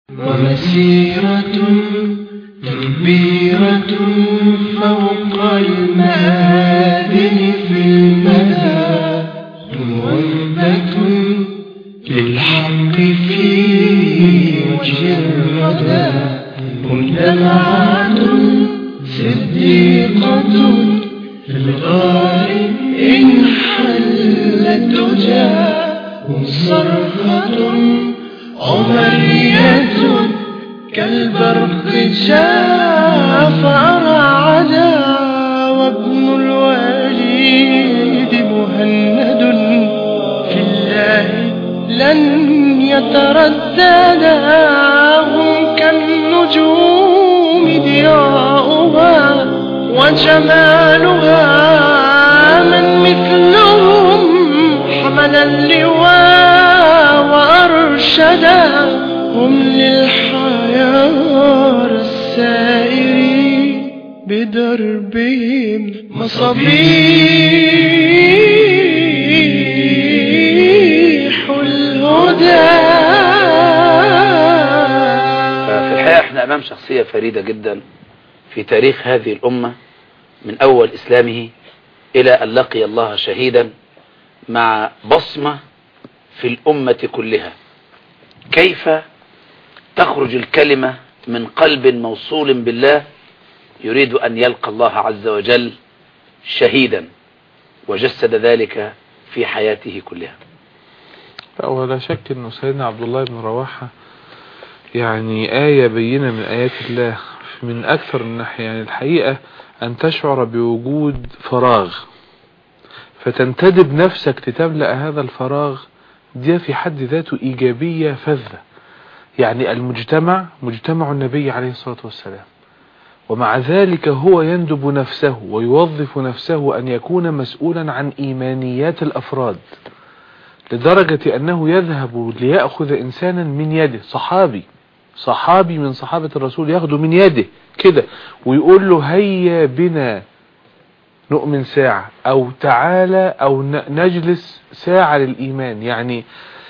ومسيرة كبيرة فوق المآذن في المدى موبة للحق في وجه الردى مجتمعات صديقة في الغار إن حلت تجاه صرخة عمرية كالبرق جاء فرعدا وابن الوليد مهند في الله لن يترددا هم كالنجوم ضياؤها وجمالها من مثلهم حمل اللواء وأرشدا هم للحيار السائرين بدربهم مصابيح الهدى ففي الحقيقة احنا امام شخصية فريدة جدا في تاريخ هذه الامة من اول اسلامه الى ان لقي الله شهيدا مع بصمة في الامة كلها كيف تخرج الكلمة من قلب موصول بالله يريد ان يلقى الله عز وجل شهيدا وجسد ذلك في حياته كلها لا ولا شك انه سيدنا عبد الله بن رواحة يعني آية بينة من آيات الله من أكثر من ناحية يعني الحقيقة أن تشعر بوجود فراغ فتنتدب نفسك لتملأ هذا الفراغ دي في حد ذاته إيجابية فذة يعني المجتمع مجتمع النبي عليه الصلاة والسلام ومع ذلك هو يندب نفسه ويوظف نفسه أن يكون مسؤولا عن إيمانيات الأفراد لدرجة أنه يذهب ليأخذ إنسانا من يده صحابي صحابي من صحابة الرسول ياخده من يده كده ويقول له هيا بنا نؤمن ساعة أو تعالى أو نجلس ساعة للإيمان يعني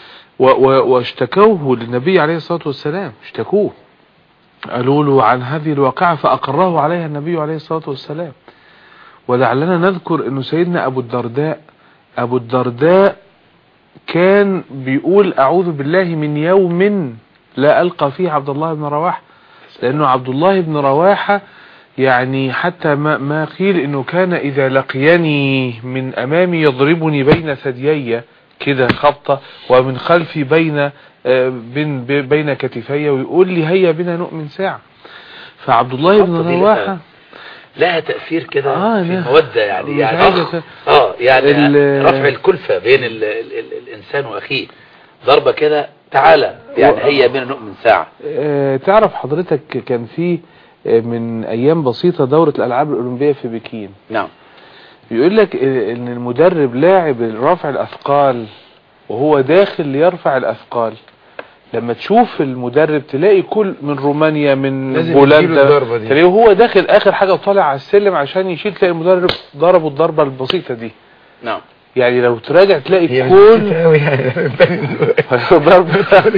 واشتكوه للنبي عليه الصلاة والسلام اشتكوه قالوا له عن هذه الواقعة فأقره عليها النبي عليه الصلاة والسلام ولعلنا نذكر أنه سيدنا أبو الدرداء أبو الدرداء كان بيقول أعوذ بالله من يوم لا ألقى فيه عبد الله بن رواحة لأنه عبد الله بن رواحة يعني حتى ما, ما قيل أنه كان إذا لقيني من أمامي يضربني بين ثديي كده خبطة ومن خلفي بين بين بين كتفي ويقول لي هيا بنا نؤمن ساعة فعبد الله بن رواحة لها تأثير كده آه في لا. المودة يعني يعني حاجة أخ ف- اه يعني ال- رفع الكلفة بين ال ال ال الإنسان وأخيه ضربة كده تعالى يعني و- هيا بنا نؤمن ساعة آه، تعرف حضرتك كان في آه، من ايام بسيطة دورة الالعاب الاولمبية في بكين نعم بيقول لك آه، ان المدرب لاعب رفع الاثقال وهو داخل ليرفع الاثقال لما تشوف المدرب تلاقي كل من رومانيا من لازم بولندا يديله الضربة دي. تلاقيه هو داخل اخر حاجة وطالع على السلم عشان يشيل تلاقي المدرب ضربه الضربة البسيطة دي نعم يعني لو تراجع تلاقي هي كل مش قوي يعني ضرب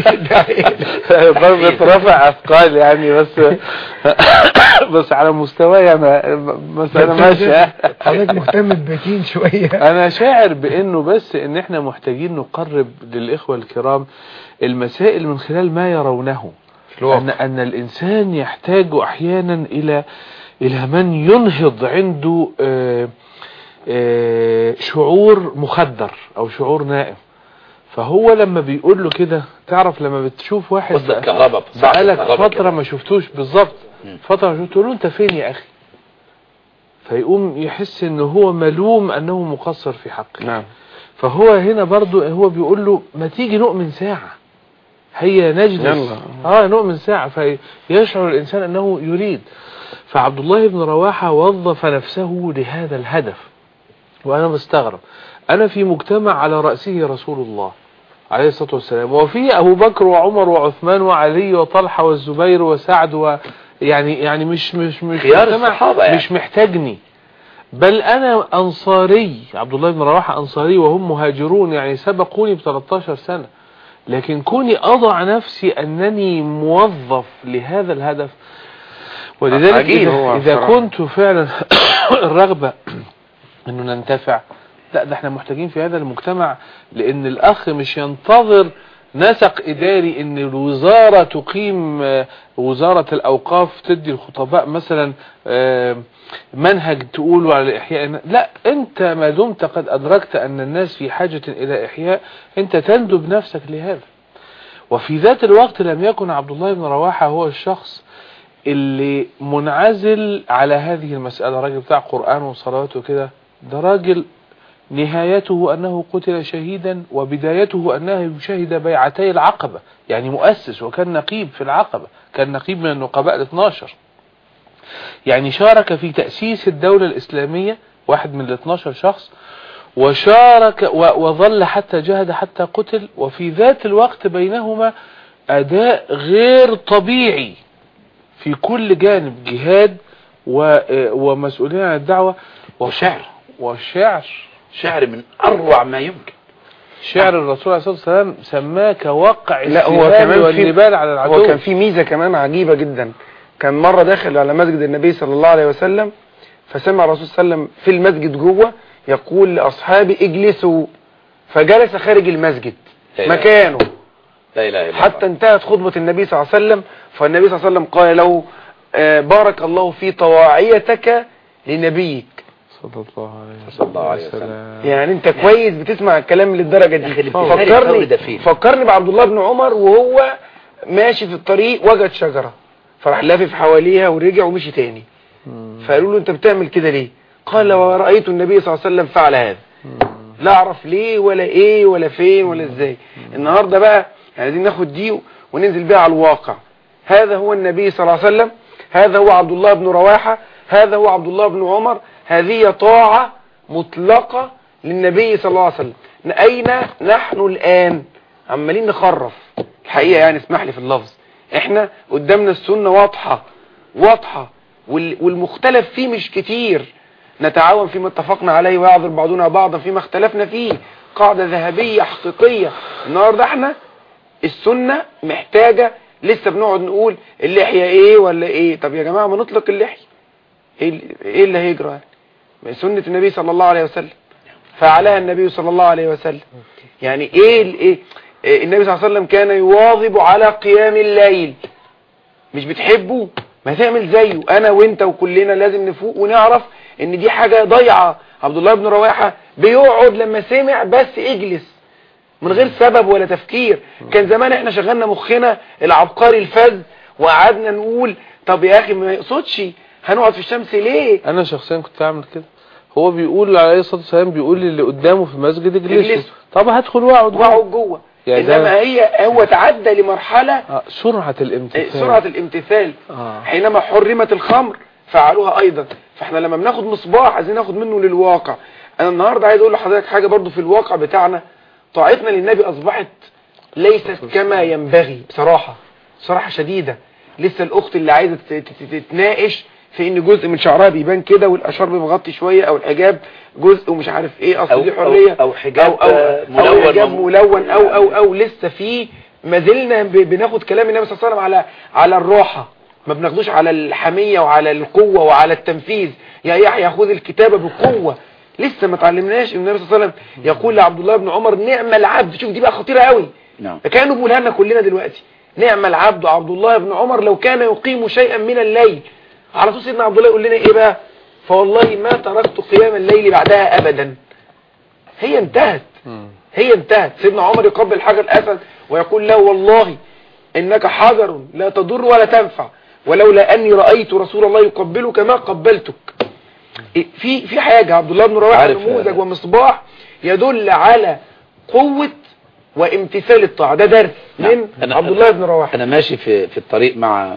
ضربة رفع اثقال يعني بس بس على مستواي انا بس انا ماشي حضرتك مهتم ببكين شوية انا شاعر بانه بس ان احنا محتاجين نقرب للاخوة الكرام المسائل من خلال ما يرونه ان ان الانسان يحتاج احيانا الى الى من ينهض عنده آه، آه، شعور مخدر او شعور نائم فهو لما بيقول له كده تعرف لما بتشوف واحد وصل بقى- الكهرباء بقالك الكهرباء فترة كده. ما شفتوش بالظبط مم. فترة ما شفتوش تقول له انت فين يا اخي فيقوم يحس ان هو ملوم انه مقصر في حقه نعم فهو هنا برضو هو بيقول له ما تيجي نؤمن ساعة هيا نجلس يلا. اه نؤمن ساعة فيشعر الانسان انه يريد فعبد الله بن رواحة وظف نفسه لهذا الهدف وانا بستغرب انا في مجتمع على رأسه رسول الله عليه الصلاة والسلام وفي ابو بكر وعمر وعثمان وعلي وطلحة والزبير وسعد و يعني يعني مش مش مش خيار مجتمع الصحابة يعني. مش محتاجني بل انا انصاري عبد الله بن رواحة انصاري وهم مهاجرون يعني سبقوني ب 13 سنة لكن كوني أضع نفسي أنني موظف لهذا الهدف ولذلك عجيب إذا, هو إذا بصراحة. كنت فعلا الرغبة أنه ننتفع لا ده احنا محتاجين في هذا المجتمع لأن الأخ مش ينتظر نسق إداري أن الوزارة تقيم آه، وزارة الأوقاف تدي الخطباء مثلا آه، منهج تقوله على إحياء لا أنت ما دمت قد أدركت أن الناس في حاجة إلى إحياء أنت تندب نفسك لهذا وفي ذات الوقت لم يكن عبد الله بن رواحة هو الشخص اللي منعزل على هذه المسألة راجل بتاع قرآن وصلوات وكده ده راجل نهايته أنه قتل شهيدا وبدايته أنه شهد بيعتي العقبة يعني مؤسس وكان نقيب في العقبة كان نقيب من النقباء ال 12 يعني شارك في تأسيس الدولة الإسلامية واحد من ال 12 شخص وشارك و- وظل حتى جهد حتى قتل وفي ذات الوقت بينهما أداء غير طبيعي في كل جانب جهاد و- ومسؤولية عن الدعوة وشعر والشعر شعر من أروع ما يمكن شعر الرسول عليه الصلاة والسلام سماه كوقع لا هو السهام كمان في والنبال على العدو هو كان في ميزة كمان عجيبة جدا كان مرة داخل على مسجد النبي صلى الله عليه وسلم فسمع الرسول صلى الله عليه وسلم في المسجد جوه يقول لأصحابه اجلسوا فجلس خارج المسجد لا إله. مكانه لا إله إلا حتى انتهت خطبة النبي صلى الله عليه وسلم فالنبي صلى الله عليه وسلم قال له آه، بارك الله في طواعيتك لنبيك صلى الله عليه صلى الله عليه وسلم يعني انت كويس بتسمع الكلام للدرجة يا أخي دي الابتذال الثوري فكرني ده فين؟ فكرني بعبد الله بن عمر وهو ماشي في الطريق وجد شجرة فراح لافف حواليها ورجع ومشي تاني فقالوا له انت بتعمل كده ليه قال ورأيت النبي صلى الله عليه وسلم فعل هذا لا اعرف ليه ولا ايه ولا فين ولا ازاي النهاردة بقى يعني عايزين ناخد دي وننزل بيها على الواقع هذا هو النبي صلى الله عليه وسلم هذا هو عبد الله بن رواحة هذا هو عبد الله بن عمر هذه طاعة مطلقة للنبي صلى الله عليه وسلم أين نحن الآن عمالين نخرف الحقيقة يعني اسمح لي في اللفظ احنا قدامنا السنة واضحة واضحة وال- والمختلف فيه مش كتير نتعاون فيما اتفقنا عليه ويعذر بعضنا بعضا فيما اختلفنا فيه قاعدة ذهبية حقيقية النهاردة احنا السنة محتاجة لسه بنقعد نقول اللحية ايه ولا ايه طب يا جماعة ما نطلق اللحية ايه ال- ايه اللي هيجرى يعني؟ ما سنة النبي صلى الله عليه وسلم فعلها النبي صلى الله عليه وسلم يعني ايه ال- ايه إيه النبي صلى الله عليه وسلم كان يواظب على قيام الليل مش بتحبه ما تعمل زيه انا وانت وكلنا لازم نفوق ونعرف ان دي حاجة ضيعة عبد الله بن رواحة بيقعد لما سمع بس اجلس من غير سبب ولا تفكير كان زمان احنا شغلنا مخنا العبقري الفذ وقعدنا نقول طب يا اخي ما يقصدش هنقعد في الشمس ليه انا شخصيا كنت اعمل كده هو بيقول عليه الصلاه والسلام بيقول للي قدامه في المسجد اجلسوا اجلسوا. طب هدخل واقعد جوه. واقعد جوه يعني ده- انما هي هو تعدى لمرحلة آه، سرعه الامتثال سرعة الامتثال آه. حينما حرمت الخمر فعلوها ايضا فاحنا لما بناخد مصباح عايزين ناخد منه للواقع انا النهاردة عايز اقول لحضرتك حاجة برضو في الواقع بتاعنا طاعتنا للنبي اصبحت ليست كما ينبغي بصراحة صراحة شديدة لسه الاخت اللي عايزة تت- تت- تتناقش في ان جزء من شعرها بيبان كده والاشار مغطي شوية او الحجاب جزء ومش عارف ايه اصل أو- دي أو- حرية أو حجاب، أو, أو, آه، أو ملون حجاب وم- ملون او او او لسه في ما زلنا ب- بناخد كلام النبي صلى الله عليه وسلم على على الراحة ما بناخدوش على الحمية وعلى القوة وعلى التنفيذ يا يحيى خذ الكتابة بقوة لسه ما اتعلمناش ان النبي صلى الله عليه وسلم يقول لعبد الله بن عمر نعم العبد شوف دي بقى خطيرة قوي نعم كانوا بيقولها لنا كلنا دلوقتي نعم العبد عبد الله بن عمر لو كان يقيم شيئا من الليل على طول سيدنا عبد الله يقول لنا ايه بقى فوالله ما تركت قيام الليل بعدها ابدا هي انتهت مم. هي انتهت سيدنا عمر يقبل حجر الاسد ويقول له والله انك حجر لا تضر ولا تنفع ولولا اني رايت رسول الله يقبلك ما قبلتك إيه، في في حاجه عبد الله بن رواحه عارف، نموذج آه. ومصباح يدل على قوه وامتثال الطاعه ده درس نعم. من أنا- عبد الله بن رواحه انا ماشي في في الطريق مع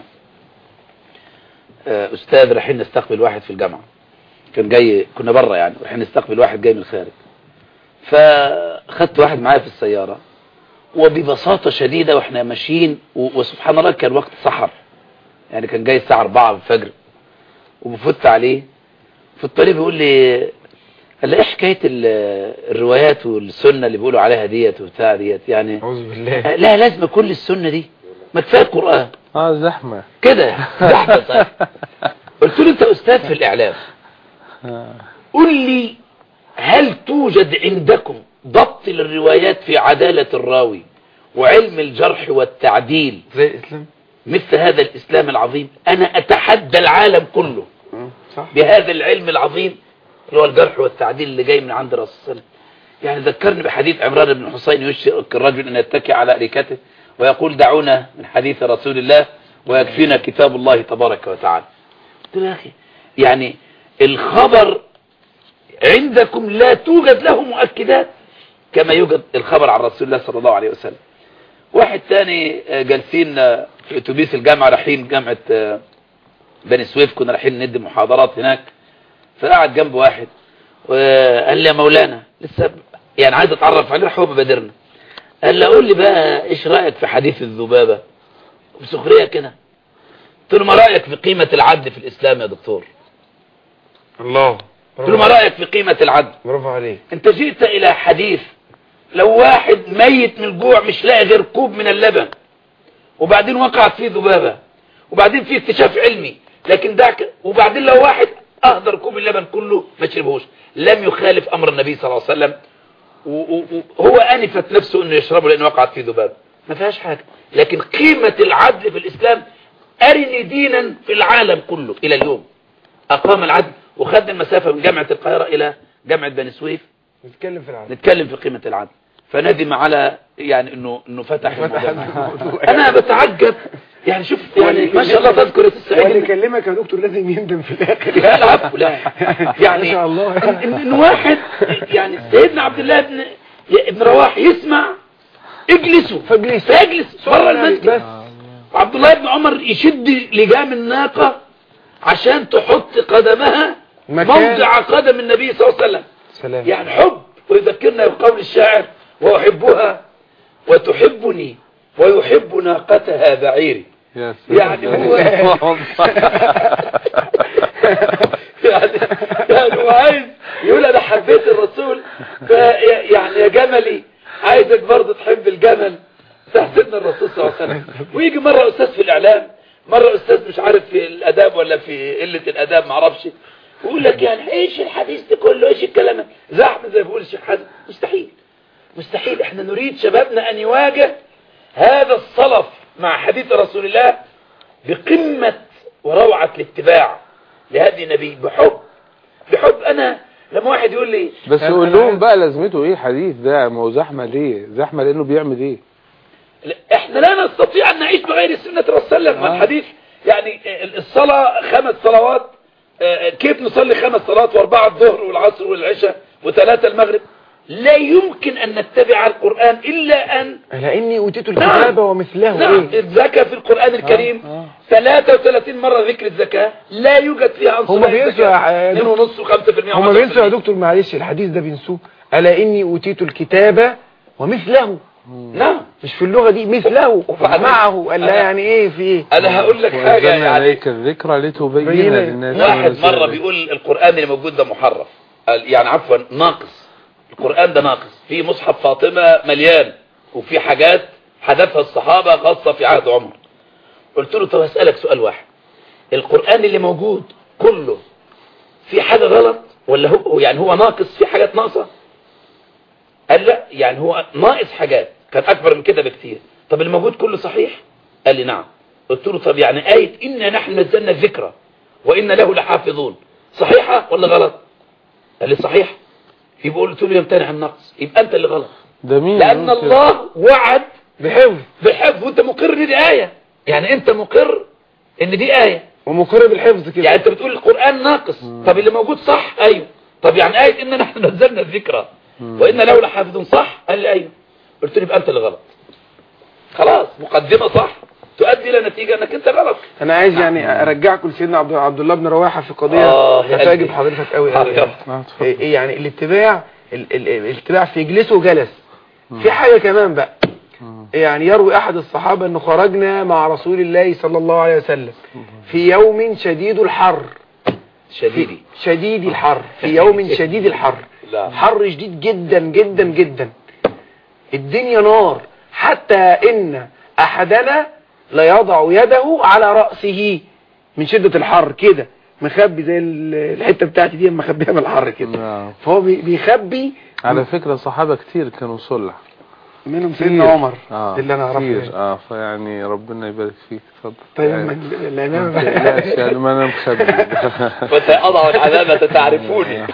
آه، استاذ رايحين نستقبل واحد في الجامعه كان جاي كنا بره يعني رايحين نستقبل واحد جاي من الخارج فخدت واحد معايا في السياره وببساطه شديده واحنا ماشيين و- وسبحان الله كان وقت سحر يعني كان جاي الساعه 4 الفجر وبفت عليه في الطريق بيقول لي هلا ايه حكايه ال- الروايات والسنه اللي بيقولوا عليها ديت وبتاع ديت يعني اعوذ بالله آه، لا لازم كل السنه دي ما كفايه القران اه زحمة كده زحمه صح. قلت له انت استاذ في الاعلام آه. قل لي هل توجد عندكم ضبط للروايات في عدالة الراوي وعلم الجرح والتعديل زي الاسلام مثل هذا الإسلام العظيم أنا أتحدى العالم كله مم. صح بهذا العلم العظيم اللي هو الجرح والتعديل اللي جاي من عند الرسول صلى الله عليه وسلم يعني ذكرني بحديث عمران بن حسين يشرك الرجل أن يتكي على أريكته ويقول دعونا من حديث رسول الله ويكفينا كتاب الله تبارك وتعالى قلت له يا أخي يعني الخبر عندكم لا توجد له مؤكدات كما يوجد الخبر عن رسول الله صلى الله عليه وسلم واحد تاني آه، جالسين آه، في اتوبيس الجامعة رايحين جامعة آه، بني سويف كنا رايحين ندي محاضرات هناك فقعد جنب واحد وقال لي يا مولانا لسه ب- يعني عايز اتعرف عليه راح هو ببادرنا قال لي قول لي بقى ايش رايك في حديث الذبابه بسخريه كده قلت له ما رايك في قيمه العدل في الاسلام يا دكتور الله قلت له ما رايك في قيمه العدل برافو عليك انت جئت الى حديث لو واحد ميت من الجوع مش لاقي غير كوب من اللبن وبعدين وقعت فيه ذبابة وبعدين فيه اكتشاف علمي لكن دعك وبعدين لو واحد اهدر كوب اللبن كله ما شربهوش لم يخالف امر النبي صلى الله عليه وسلم و- و- وهو انفت نفسه انه يشربه لانه وقعت فيه ذبابة ما فيهاش حاجة لكن قيمة العدل في الاسلام ارني دينا في العالم كله الى اليوم اقام العدل وخد المسافة من جامعة القاهرة الى جامعة بني سويف نتكلم في العالم نتكلم في قيمة العدل فندم على يعني انه انه فتح فتح الموضوع. الموضوع. انا بتعجب يعني شوف يعني ما شاء الله تذكر واللي السعيد يكلمك يا دكتور لازم يندم في الاخر لا العفو لا يعني ما شاء الله إن, إن, إن واحد يعني سيدنا عبد الله بن يا ابن رواح يسمع اجلسوا فاجلس. فاجلس بره المسجد بس وعبد الله بن عمر يشد لجام الناقة عشان تحط قدمها مكان. موضع قدم النبي صلى الله عليه وسلم سلام يعني حب ويذكرنا بقول الشاعر وأحبها وتحبني ويحب ناقتها بعيري يا سلام. يعني هو يعني يعني هو عايز يقول انا حبيت الرسول ف يعني يا جملي عايزك برضه تحب الجمل بتاع سيدنا الرسول صلى الله عليه وسلم ويجي مره استاذ في الاعلام مره استاذ مش عارف في الاداب ولا في قله الاداب معرفش يقول لك يعني ايش الحديث ده كله ايش الكلام ده؟ زحمه زي ما بيقول الشيخ حسن مستحيل مستحيل احنا نريد شبابنا ان يواجه هذا الصلف مع حديث رسول الله بقمة وروعة الاتباع لهدي النبي بحب بحب انا لما واحد يقول لي بس قول لهم بقى لازمته ايه حديث ده ما هو زحمة ليه زحمة لانه بيعمل ايه لا، احنا لا نستطيع ان نعيش بغير سنة الرسول صلى الله عليه وسلم آه. الحديث يعني الصلاة خمس صلوات آه، كيف نصلي خمس صلوات واربعة الظهر والعصر والعشاء وثلاثة المغرب لا يمكن ان نتبع القرآن الا ان لاني اوتيت نعم. الكتاب ومثله نعم ايه الزكاة في القرآن الكريم آه. 33 مرة ذكر الزكاة لا يوجد فيها عنصر هما بينسوا يا- 2 ونص و5% هما بينسوا يا دكتور معلش الحديث ده بينسوه الا اني اوتيت الكتاب ومثله نعم مش في اللغة دي مثله وبعدين- معه قال لا أنا- يعني ايه في ايه انا هقول لك حاجة وأنزلنا يعني عليك الذكرى لتبين بين- للناس ما واحد نزل مرة إليك. بيقول القرآن اللي موجود ده محرف قال- يعني عفوا ناقص القرآن ده ناقص في مصحف فاطمة مليان وفي حاجات حذفها الصحابة خاصة في عهد عمر قلت له طب أسألك سؤال واحد القرآن اللي موجود كله في حاجة غلط ولا هو يعني هو ناقص في حاجات ناقصة قال لا يعني هو ناقص حاجات كان أكبر من كده بكتير طب اللي موجود كله صحيح قال لي نعم قلت له طب يعني آية إنا نحن نزلنا الذكرى وإن له لحافظون صحيحة ولا غلط قال لي صحيح يبقى قلت له يمتنع النقص يبقى أنت اللي غلط ده مين لأن يقول كده؟ الله وعد بحفظ بالحفظ وأنت مقر إن دي آية يعني أنت مقر إن دي آية ومقر بالحفظ كده يعني أنت بتقول القرآن ناقص طب اللي موجود صح أيوه طب يعني آية إن نحن نزلنا الذكرى وإن له لحافظون صح قال لي أيوه قلت له يبقى أنت اللي غلط خلاص مقدمة صح تؤدي إلى نتيجة أنك أنت غلط انا عايز يعني ارجعكم لسيدنا عبد عبد الله بن رواحه في قضيه آه، يا هتعجب قلبي. حضرتك قوي آه، قوي يلا. آه، اتفضل. ايه إيه يعني الاتباع ال- ال- الاتباع في يجلسه وجلس في حاجة كمان بقى يعني يروي احد الصحابة انه خرجنا مع رسول الله صلى الله عليه وسلم في يوم شديد الحر شديدي شديد الحر في يوم شديد الحر لا. حر شديد جدا جدا جدا الدنيا نار حتى ان احدنا لا يضع يده على رأسه من شدة الحر كده مخبي زي ال- الحتة بتاعتي دي مخبيها من الحر كده نعم فهو بي- بيخبي على فكرة صحابة كتير كانوا صلح منهم سيدنا عمر اه دي اللي انا اعرفه كتير يعني. اه فيعني ربنا يبارك فيك اتفضل طيب يعني ما الامام ما تقلقش يعني ما انا مخبي متى اضع العلامة تعرفوني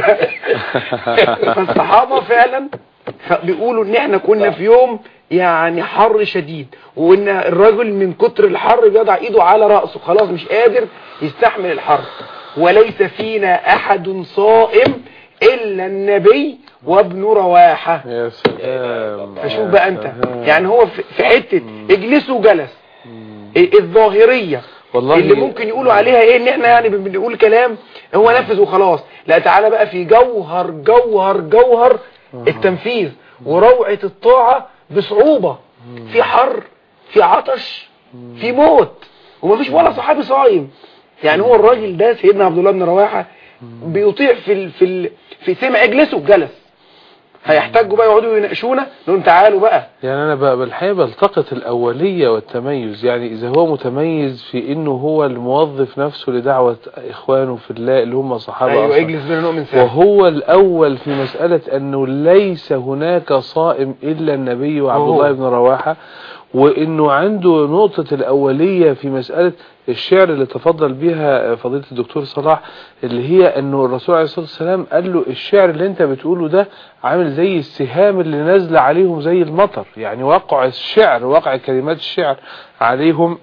فالصحابة فعلا خ- بيقولوا ان احنا كنا في يوم يعني حر شديد وان الرجل من كتر الحر بيضع ايده على رأسه خلاص مش قادر يستحمل الحر وليس فينا احد صائم الا النبي وابن رواحة يا سلام فشوف يا بقى انت سلام. يعني هو في في حتة اجلسوا جلس ال- الظاهرية والله اللي ممكن يقولوا عليها ايه ان احنا يعني بن- بنقول كلام هو نفذ وخلاص لا تعالى بقى في جوهر جوهر جوهر التنفيذ وروعة الطاعة بصعوبة في حر في عطش في موت ومفيش ولا صحابي صايم يعني هو الراجل ده سيدنا عبد الله بن رواحة بيطيع في ال في ال في سمع اجلسوا جلس هيحتاجوا بقى يقعدوا يناقشونا نقول لهم تعالوا بقى يعني انا بقى بالحقيقه بلتقط الاوليه والتميز يعني اذا هو متميز في انه هو الموظف نفسه لدعوه اخوانه في الله اللي هم صحابه ايوه أصلاً. اجلس بينا نؤمن ساعة وهو الأول في مسألة أنه ليس هناك صائم إلا النبي وعبد أوه. الله بن رواحة وأنه عنده نقطة الأولية في مسألة الشعر اللي تفضل بها فضيلة الدكتور صلاح اللي هي أنه الرسول عليه الصلاة والسلام قال له الشعر اللي أنت بتقوله ده عامل زي السهام اللي نازلة عليهم زي المطر يعني وقع الشعر وقع كلمات الشعر عليهم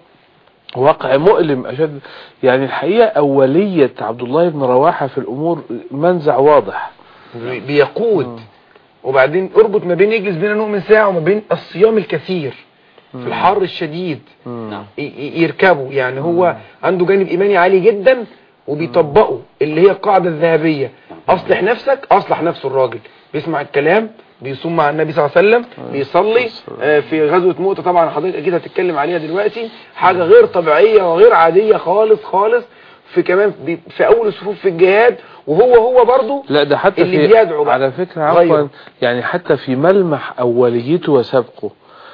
واقع مؤلم أشد يعني الحقيقة أولية عبد الله بن رواحة في الأمور منزع واضح بي- بيقود وبعدين اربط ما بين يجلس بينا نؤمن ساعة وما بين الصيام الكثير في الحر الشديد نعم ي- ي- يركبوا يعني هو عنده جانب إيماني عالي جدا وبيطبقوا اللي هي القاعدة الذهبية أصلح نفسك أصلح نفسه الراجل بيسمع الكلام بيصوم مع النبي صلى الله عليه وسلم بيصلي آه، في غزوة مؤتة طبعا حضرتك أكيد هتتكلم عليها دلوقتي حاجة غير طبيعية وغير عادية خالص خالص في كمان بي- في أول الصفوف في الجهاد وهو هو برضه لا ده حتى اللي في بيدعو بقى. على فكرة عفوا غيره. يعني حتى في ملمح أوليته وسبقه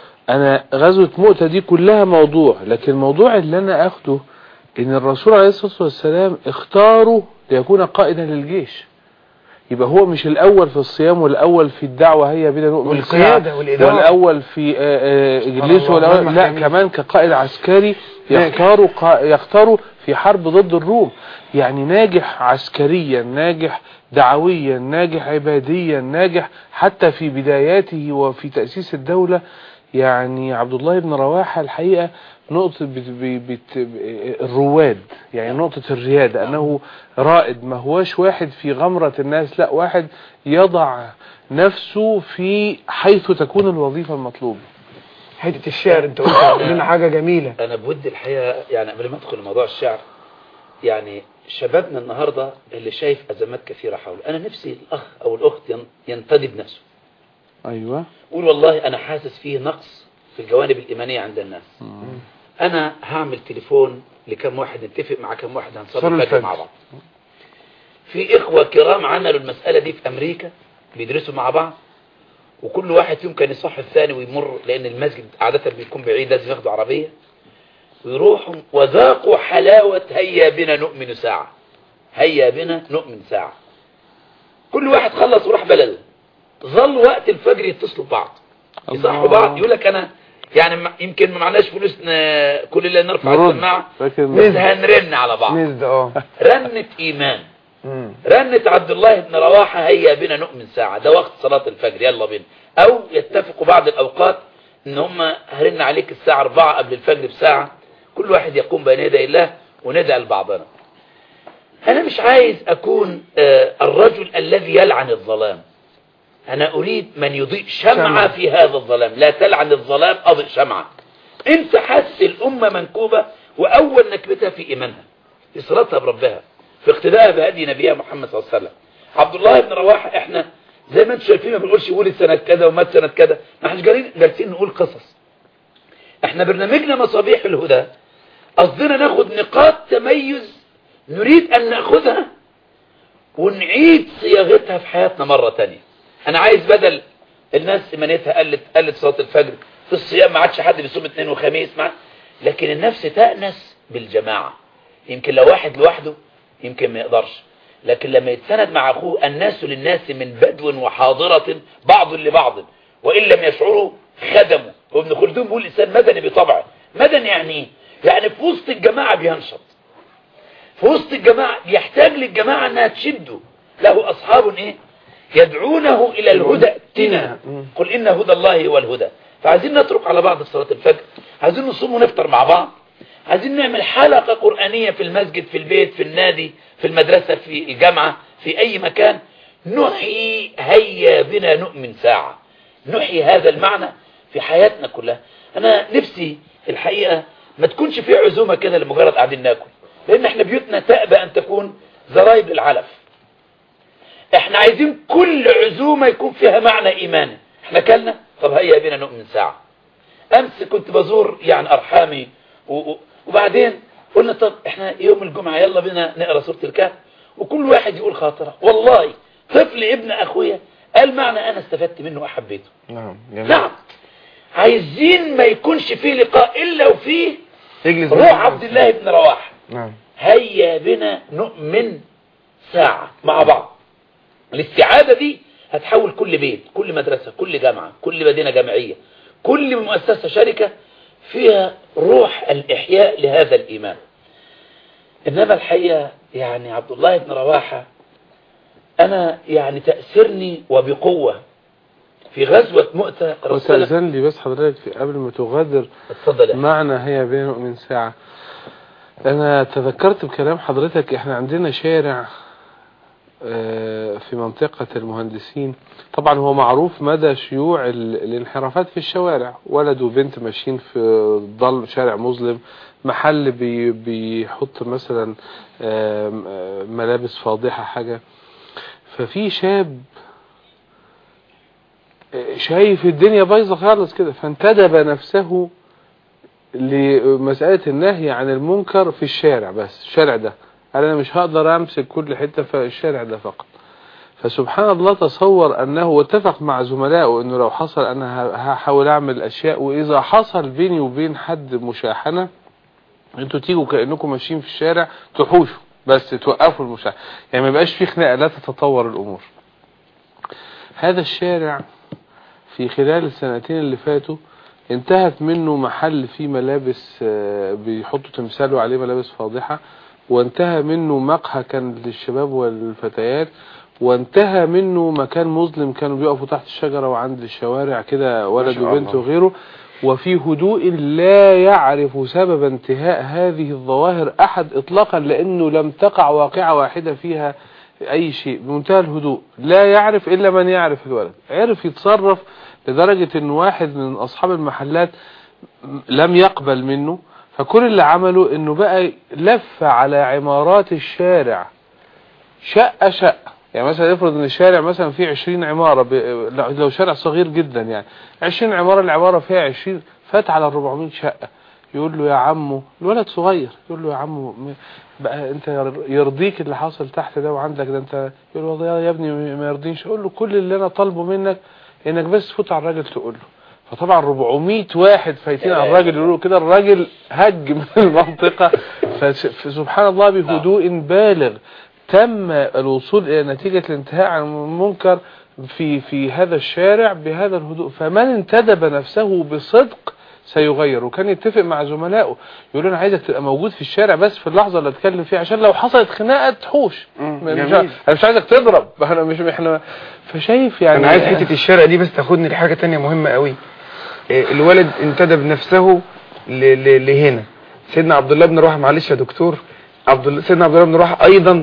أنا غزوة مؤتة دي كلها موضوع لكن الموضوع اللي أنا أخده إن الرسول عليه الصلاة والسلام اختاره ليكون قائدا للجيش يبقى هو مش الأول في الصيام والأول في الدعوة هيا بنا نؤمن والقيادة ساعة، والإدارة. والأول في آه، آه، إجليسه الله، والأول ملمح لا جميل. كمان كقائد عسكري ناجح. يختاروا قا- يختاروا في حرب ضد الروم يعني ناجح عسكريا ناجح دعويا ناجح عباديا ناجح حتى في بداياته وفي تأسيس الدولة يعني عبد الله بن رواحة الحقيقة نقطة بت بت بت الرواد يعني نقطة الريادة أنه رائد ما هواش واحد في غمرة الناس لا واحد يضع نفسه في حيث تكون الوظيفة المطلوبة حتة الشعر انت قلت لنا حاجة جميلة انا بود الحقيقه يعني قبل ما ادخل لموضوع الشعر يعني شبابنا النهارده اللي شايف ازمات كثيره حوله انا نفسي الاخ او الاخت ين- ينتدي بنفسه أيوة قول والله انا حاسس فيه نقص في الجوانب الايمانيه عند الناس انا هعمل تليفون لكم واحد نتفق مع كم واحد هنصلي صلوا الفجر الفجر. مع بعض في اخوه كرام عملوا المساله دي في امريكا بيدرسوا مع بعض وكل واحد فيهم كان يصح الثاني ويمر لان المسجد عاده بيكون بعيد لازم ياخدوا عربيه ويروحوا وذاقوا حلاوه هيا بنا نؤمن ساعه هيا بنا نؤمن ساعه كل واحد خلص وراح بلده ظل وقت الفجر يتصلوا ببعض يصحوا الله. بعض يقول لك انا يعني ما- يمكن ما معناش فلوس ن- كل اللي نرفع نرد. السماعه فاكر بس هنرن على بعض نزد اه رنة ايمان مم. رنة عبد الله بن رواحة هيا بنا نؤمن ساعة ده وقت صلاة الفجر يلا بينا او يتفقوا بعض الاوقات ان هم هرن عليك الساعة 4 قبل الفجر بساعة كل واحد يقوم بين يدي الله وندعي لبعضنا انا مش عايز اكون آه، الرجل الذي يلعن الظلام انا اريد من يضيء شمعة شمعة. في هذا الظلام لا تلعن الظلام اضئ شمعة انت حس الامة منكوبة واول نكبتها في ايمانها في صلاتها بربها في اقتدائها بهدي نبيها محمد صلى الله عليه وسلم عبد الله بن رواحة احنا زي ما انتم شايفين ما بنقولش ولد سنة كذا ومات سنة كذا ما احنا جالين جالسين نقول قصص احنا برنامجنا مصابيح الهدى قصدنا ناخد نقاط تميز نريد ان ناخذها ونعيد صياغتها في حياتنا مرة تانية انا عايز بدل الناس ايمانيتها قلت قلت صلاة الفجر في الصيام ما عادش حد بيصوم اثنين وخميس مع لكن النفس تأنس بالجماعة يمكن لو واحد لوحده يمكن ما يقدرش لكن لما يتسند مع اخوه الناس للناس من بدو وحاضرة بعض لبعض وان لم يشعروا خدموا وابن خلدون بيقول الانسان مدني بطبعه مدني يعني ايه يعني في وسط الجماعة بينشط في وسط الجماعة بيحتاج للجماعة انها تشده له اصحاب ايه يدعونه الى الهدى ائتنا قل ان هدى الله هو الهدى فعايزين نترك على بعض في صلاة الفجر عايزين نصوم ونفطر مع بعض عايزين نعمل حلقة قرآنية في المسجد في البيت في النادي في المدرسة في الجامعة في أي مكان نحيي هيا بنا نؤمن ساعة نحيي هذا المعنى في حياتنا كلها أنا نفسي الحقيقة ما تكونش في عزومة كده لمجرد قاعدين ناكل لأن احنا بيوتنا تأبى أن تكون زرايب للعلف احنا عايزين كل عزومة يكون فيها معنى إيماني احنا كلنا طب هيا بنا نؤمن ساعة أمس كنت بزور يعني أرحامي و... و... وبعدين قلنا طب احنا يوم الجمعة يلا بينا نقرأ سورة الكهف وكل واحد يقول خاطرة والله طفل ابن أخويا قال معنى أنا استفدت منه وأحبيته نعم جميل نعم عايزين ما يكونش فيه لقاء إلا وفيه اجلس روح عبد الله بن رواحه نعم هيا بنا نؤمن ساعة مع بعض الاستعادة دي هتحول كل بيت كل مدرسة كل جامعة كل مدينة جامعية كل مؤسسة شركة فيها روح الإحياء لهذا الإيمان إنما الحقيقة يعني عبد الله بن رواحة أنا يعني تأثرني وبقوة في غزوة مؤتة الرسول وتأذن لي بس حضرتك في قبل ما تغادر اتفضل يا أخي. معنى هي بين من ساعة أنا تذكرت بكلام حضرتك إحنا عندنا شارع آه، في منطقة المهندسين طبعا هو معروف مدى شيوع ال- الانحرافات في الشوارع ولد وبنت ماشيين في ضل شارع مظلم محل بي بيحط مثلا آم، آه، ملابس فاضحة حاجة ففي شاب آه، شايف الدنيا بايظة خالص كده فانتدب نفسه لمسألة النهي عن المنكر في الشارع بس الشارع ده قال انا مش هقدر امسك كل حتة في الشارع ده فقط فسبحان الله تصور انه واتفق مع زملائه انه لو حصل انا ه- هحاول اعمل اشياء واذا حصل بيني وبين حد مشاحنة انتوا تيجوا كأنكم ماشيين في الشارع تحوشوا بس توقفوا المشاحنة يعني ما يبقاش في خناقة لا تتطور الامور هذا الشارع في خلال السنتين اللي فاتوا انتهت منه محل فيه ملابس آه، بيحطوا تمثاله عليه ملابس فاضحة وانتهى منه مقهى كان للشباب والفتيات وانتهى منه مكان مظلم كانوا بيقفوا تحت الشجرة وعند الشوارع كده ولد شاء وبنت الله. وغيره وفي هدوء لا يعرف سبب انتهاء هذه الظواهر أحد إطلاقا لأنه لم تقع واقعة واحدة فيها أي شيء بمنتهى الهدوء لا يعرف إلا من يعرف الولد عرف يتصرف لدرجة أن واحد من أصحاب المحلات لم يقبل منه فكل اللي عمله أنه بقى لف على عمارات الشارع شقة شقة يعني مثلا افرض ان الشارع مثلا فيه 20 عمارة ب... لو- لو شارع صغير جدا يعني 20 عمارة العمارة فيها 20 فات على 400 شقة يقول له يا عمو الولد صغير يقول له يا عمو م- بقى انت ير- يرضيك اللي حاصل تحت ده وعندك ده انت يقول له والله يا ابني ما يرضينش اقول له كل اللي انا طالبه منك انك بس تفوت على الراجل تقول له فطبعا 400 واحد فايتين على الراجل يقولوا كده الراجل هج من المنطقة فس- فسبحان الله بهدوء بالغ تم الوصول الى نتيجة الانتهاء عن المنكر في في هذا الشارع بهذا الهدوء فمن انتدب نفسه بصدق سيغير وكان يتفق مع زملائه يقول له انا عايزك تبقى موجود في الشارع بس في اللحظة اللي اتكلم فيها عشان لو حصلت خناقة تحوش مم، مش جميل. انا مش عايزك تضرب احنا مش احنا فشايف يعني انا عايز حته الشارع دي بس تاخدني لحاجه تانية مهمه قوي إيه، الولد انتدب نفسه ل- ل- لهنا سيدنا عبد الله بن رواحه معلش يا دكتور عبد الله سيدنا عبد الله بن رواحه ايضا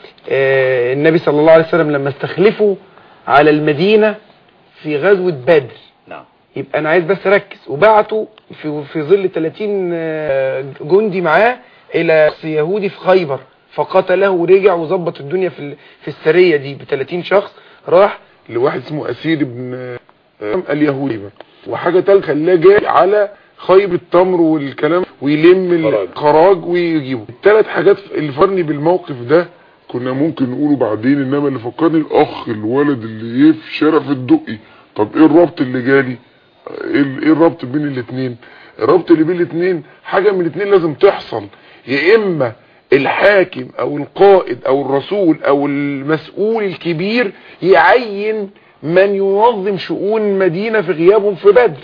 آه، النبي صلى الله عليه وسلم لما استخلفه على المدينه في غزوه بدر نعم يبقى انا عايز بس اركز وبعته في في ظل 30 آه، جندي معاه الى يهودي في خيبر فقتله ورجع وظبط الدنيا في ال- في السريه دي ب 30 شخص راح لواحد اسمه أسير بن آه، اليهودي بقى. وحاجة تالتة خلاه جاي على خيب التمر والكلام ويلم خراج. الخراج ويجيبه الثلاث حاجات اللي فرني بالموقف ده كنا ممكن نقوله بعدين انما اللي فكرني الاخ الولد اللي ايه في شرف الدقي طب ايه الربط اللي جالي ايه ال- ايه الربط بين الاتنين الربط اللي بين الاتنين حاجة من الاتنين لازم تحصل يا اما الحاكم او القائد او الرسول او المسؤول الكبير يعين من ينظم شؤون مدينة في غيابهم في بدر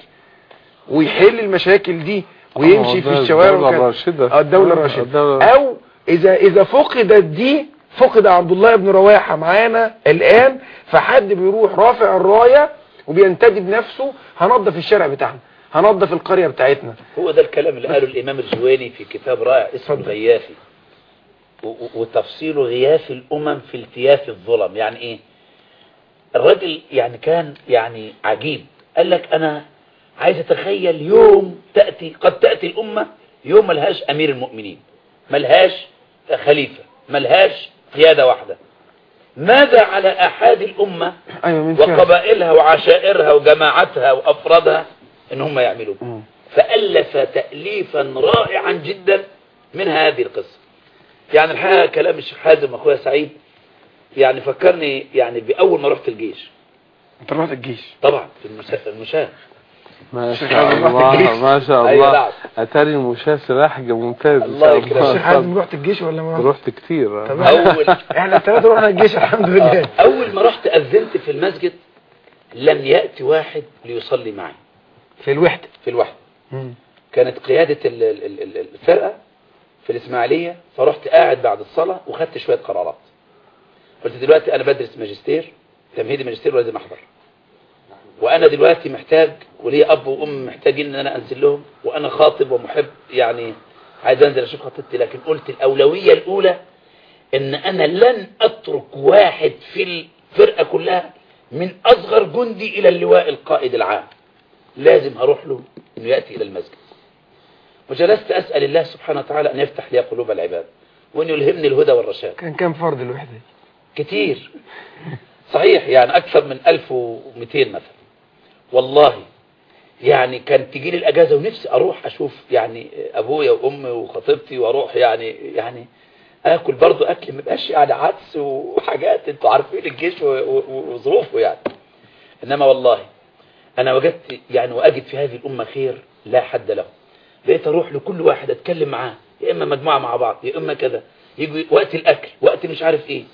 ويحل المشاكل دي ويمشي آه، في ده الشوارع الدولة وكده. الراشدة. اه الدولة آه، الراشدة الدولة- او اذا اذا فقدت دي فقد عبد الله بن رواحة معانا الان فحد بيروح رافع الراية وبينتدب نفسه هنظف الشارع بتاعنا هنظف القرية بتاعتنا هو ده الكلام اللي قاله الإمام الجويني في كتاب رائع اسمه الغيافي و- و- وتفصيله غياف الأمم في التياف الظلم يعني إيه الراجل يعني كان يعني عجيب قال لك أنا عايز أتخيل يوم تأتي قد تأتي الأمة يوم ملهاش أمير المؤمنين ملهاش خليفة ملهاش قيادة واحدة ماذا على أحد الأمة ايوه من شاء وقبائلها وعشائرها وجماعتها وأفرادها إن هم يعملوا فألف تأليفا رائعا جدا من هذه القصة يعني الحقيقة كلام الشيخ حازم أخويا سعيد يعني فكرني يعني بأول ما رحت الجيش انت رحت الجيش طبعا في المسا- المشاة ما الشيخ شاء حازم رحت الله الجيش. ما شاء أيوة الله نعم. اتاري المشاة سلاح ممتاز إن الله شاء يكرمك. الشيخ حازم اتفضل. رحت الجيش ولا ما رحت رحت كتير طب أول احنا الثلاثه رحنا الجيش الحمد لله أول ما رحت أذنت في المسجد لم يأتي واحد ليصلي معي في الوحده في الوحدة كانت قيادة ال- ال- ال- ال- الفرقة في الإسماعيلية فرحت قاعد بعد الصلاة وخدت شوية قرارات قلت دلوقتي أنا بدرس ماجستير تمهيدي ماجستير ولازم أحضر وأنا دلوقتي محتاج ولي أب وأم محتاجين إن أنا أنزل لهم وأنا خاطب ومحب يعني عايز أنزل أشوف خطيبتي لكن قلت الأولوية الأولى إن أنا لن أترك واحد في الفرقة كلها من أصغر جندي إلى اللواء القائد العام لازم هروح له انه يأتي الى المسجد وجلست اسأل الله سبحانه وتعالى ان يفتح لي قلوب العباد وان يلهمني الهدى والرشاد كان كام فرد الوحده كتير صحيح يعني اكثر من 1200 مثلا والله يعني كان تجي لي الاجازه ونفسي اروح اشوف يعني ابويا وامي وخطيبتي واروح يعني يعني اكل برضو اكل ما يبقاش يعني عدس وحاجات انتوا عارفين الجيش و- و- وظروفه يعني انما والله انا وجدت يعني واجد في هذه الامه خير لا حد له بقيت اروح لكل واحد اتكلم معاه يا اما مجموعه مع بعض يا اما كذا يجي وقت الاكل وقت مش عارف ايه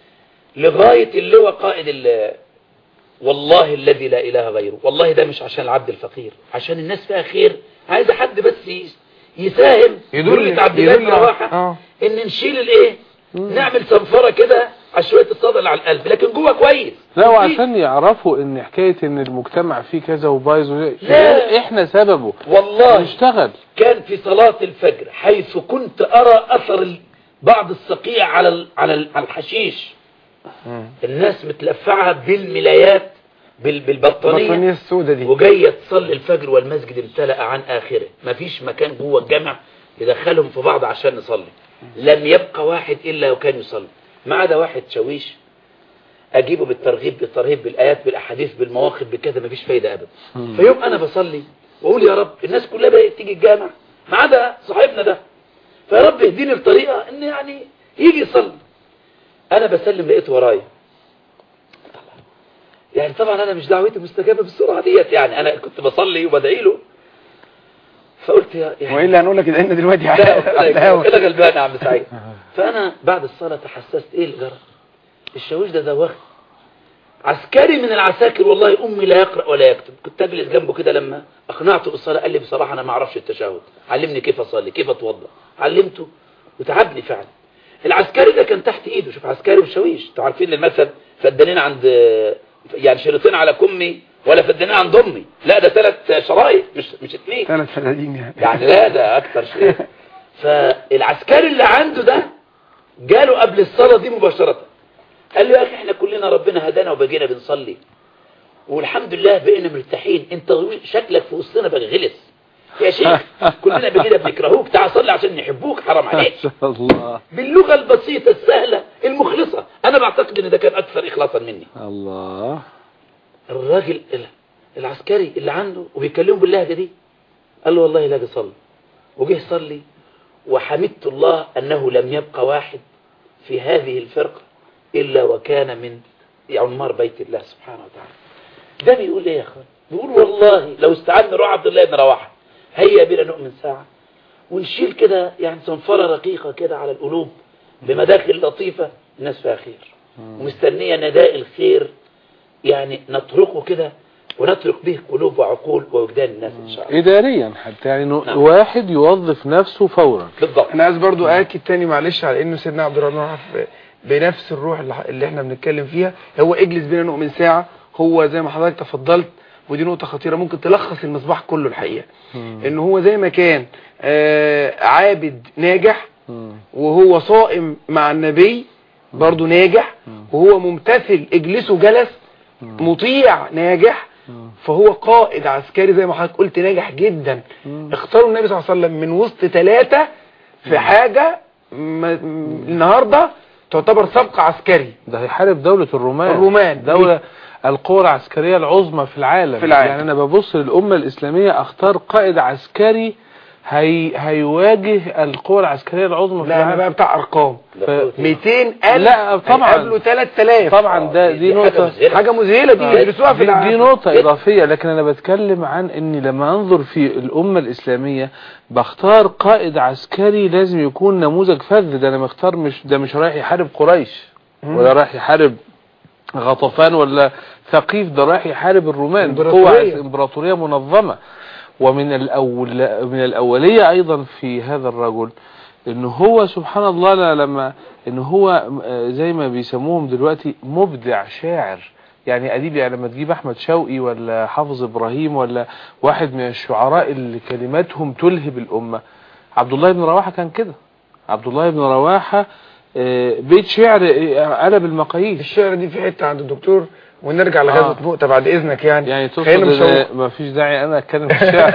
لغايه اللواء قائد ال- والله الذي لا اله غيره والله ده مش عشان العبد الفقير عشان الناس فيها خير عايز حد بس يس- يساهم يدل- يقول عبد الله بن يدل على- رواحه آه. ان نشيل الايه نعمل صنفره كده على شويه الصدى اللي على القلب لكن جوه كويس لا مفيد. وعشان يعرفوا ان حكاية ان المجتمع فيه كذا وبايظ وزي- لا. احنا سببه والله نشتغل كان في صلاة الفجر حيث كنت أرى أثر ال- بعض الصقيع على ال- على ال- على الحشيش الناس متلفعة بالملايات بال- البطانيه بالبطانية السوداء دي وجاية تصلي الفجر والمسجد امتلأ عن آخره مفيش مكان جوه الجامع يدخلهم في بعض عشان نصلي لم يبقى واحد إلا وكان يصلي ما عدا واحد شويش أجيبه بالترغيب بالترهيب بالآيات بالأحاديث بالمواقف بكذا مفيش فايدة أبدا فيوم أنا بصلي وأقول يا رب الناس كلها بدأت تيجي الجامع ما عدا صاحبنا ده فيا رب اهديني الطريقة إن يعني يجي يصلي أنا بسلم لقيته ورايا يعني طبعا انا مش دعوتي مستجابه بالسرعه ديت يعني انا كنت بصلي وبدعي له فقلت يا يعني والا هنقول لك ان دلوقتي لا على الهوا. كده غلبان يا عم سعيد فانا بعد الصلاه تحسست ايه اللي جرى الشاويش ده زواخ عسكري من العساكر والله امي لا يقرا ولا يكتب كنت اجلس جنبه كده لما اقنعته بالصلاه قال لي بصراحه انا ما اعرفش التشهد علمني كيف اصلي كيف اتوضا علمته وتعبني فعلا العسكري ده كان تحت ايده شوف عسكري وشاويش انتوا عارفين المثل فدانين عند يعني شريطين على كمي ولا فدانين عند امي لا ده ثلاث شرايط مش مش اثنين ثلاث فنادين يعني يعني لا ده اكتر شيء فالعسكري اللي عنده ده جاله قبل الصلاة دي مباشرة قال له يا اخي احنا كلنا ربنا هدانا وبقينا بنصلي والحمد لله بقينا مرتاحين انت شكلك في وسطنا بقى غلس يا شيخ كلنا بقينا بنكرهوك تعال صلي عشان نحبوك حرام ما عليك شاء الله باللغة البسيطة السهلة المخلصة انا بعتقد ان ده كان اكثر اخلاصا مني الله الراجل ال- العسكري اللي عنده وبيكلمه باللهجة دي قال له والله لا بيصلي وجه يصلي وحمدت الله أنه لم يبقى واحد في هذه الفرقة إلا وكان من عمار بيت الله سبحانه وتعالى ده بيقول ايه يا اخوان بيقول والله لو استعنا روح عبد الله بن رواحه هيا بنا نؤمن ساعة ونشيل كده يعني صنفرة رقيقة كده على القلوب بمداخل لطيفة الناس فيها خير ومستنية نداء الخير يعني نطرقه كده ونترك به قلوب وعقول ووجدان الناس ان شاء الله إداريا حتى يعني إنه نعم. واحد يوظف نفسه فورا بالضبط انا عايز برضو اكد تاني معلش على انه سيدنا عبد الرحمن عوف بنفس الروح اللي اللي احنا بنتكلم فيها هو اجلس بينا نؤمن ساعة هو زي ما حضرتك تفضلت ودي نقطة خطيرة ممكن تلخص المصباح كله الحقيقة ان هو زي ما كان آه، عابد ناجح وهو صائم مع النبي برضو ناجح وهو ممتثل اجلسه جلس مطيع ناجح فهو قائد عسكري زي ما حضرتك قلت ناجح جدا اختاروا النبي صلى الله عليه وسلم من وسط ثلاثة في حاجة م- م- النهاردة تعتبر سبق عسكري ده هيحارب دولة الرومان الرومان. دولة القوى العسكرية العظمى في العالم في العالم. يعني أنا ببص للأمة الإسلامية أختار قائد عسكري هي هيواجه القوى العسكرية العظمى في لا انا العالم بقى بتاع ارقام ف... 200 الف لا، طبعاً. قبلوا 3000 طبعا ده دي حاجة نقطة مذهلة. حاجة مذهلة دي يدرسوها في دي, دي العالم نقطة إضافية لكن أنا بتكلم عن إني لما أنظر في الأمة الإسلامية بختار قائد عسكري لازم يكون نموذج فذ ده أنا مختار مش ده مش رايح يحارب قريش ولا رايح يحارب غطفان ولا ثقيف ده رايح يحارب الرومان إمبراطورية. قوة عس- إمبراطورية منظمة ومن الأول من الأولية أيضا في هذا الرجل إن هو سبحان الله لا لما إن هو آه، زي ما بيسموهم دلوقتي مبدع شاعر يعني أديب يعني لما تجيب أحمد شوقي ولا حافظ إبراهيم ولا واحد من الشعراء اللي كلماتهم تلهب الأمة عبد الله بن رواحة كان كده عبد الله بن رواحة آه، بيت شعر آه، قلب المقاييس الشعر دي في حتة عند الدكتور ونرجع لغزوة آه. مؤتة بعد اذنك يعني يعني تقصد خلينا مش ان ما فيش داعي انا اتكلم في الشعر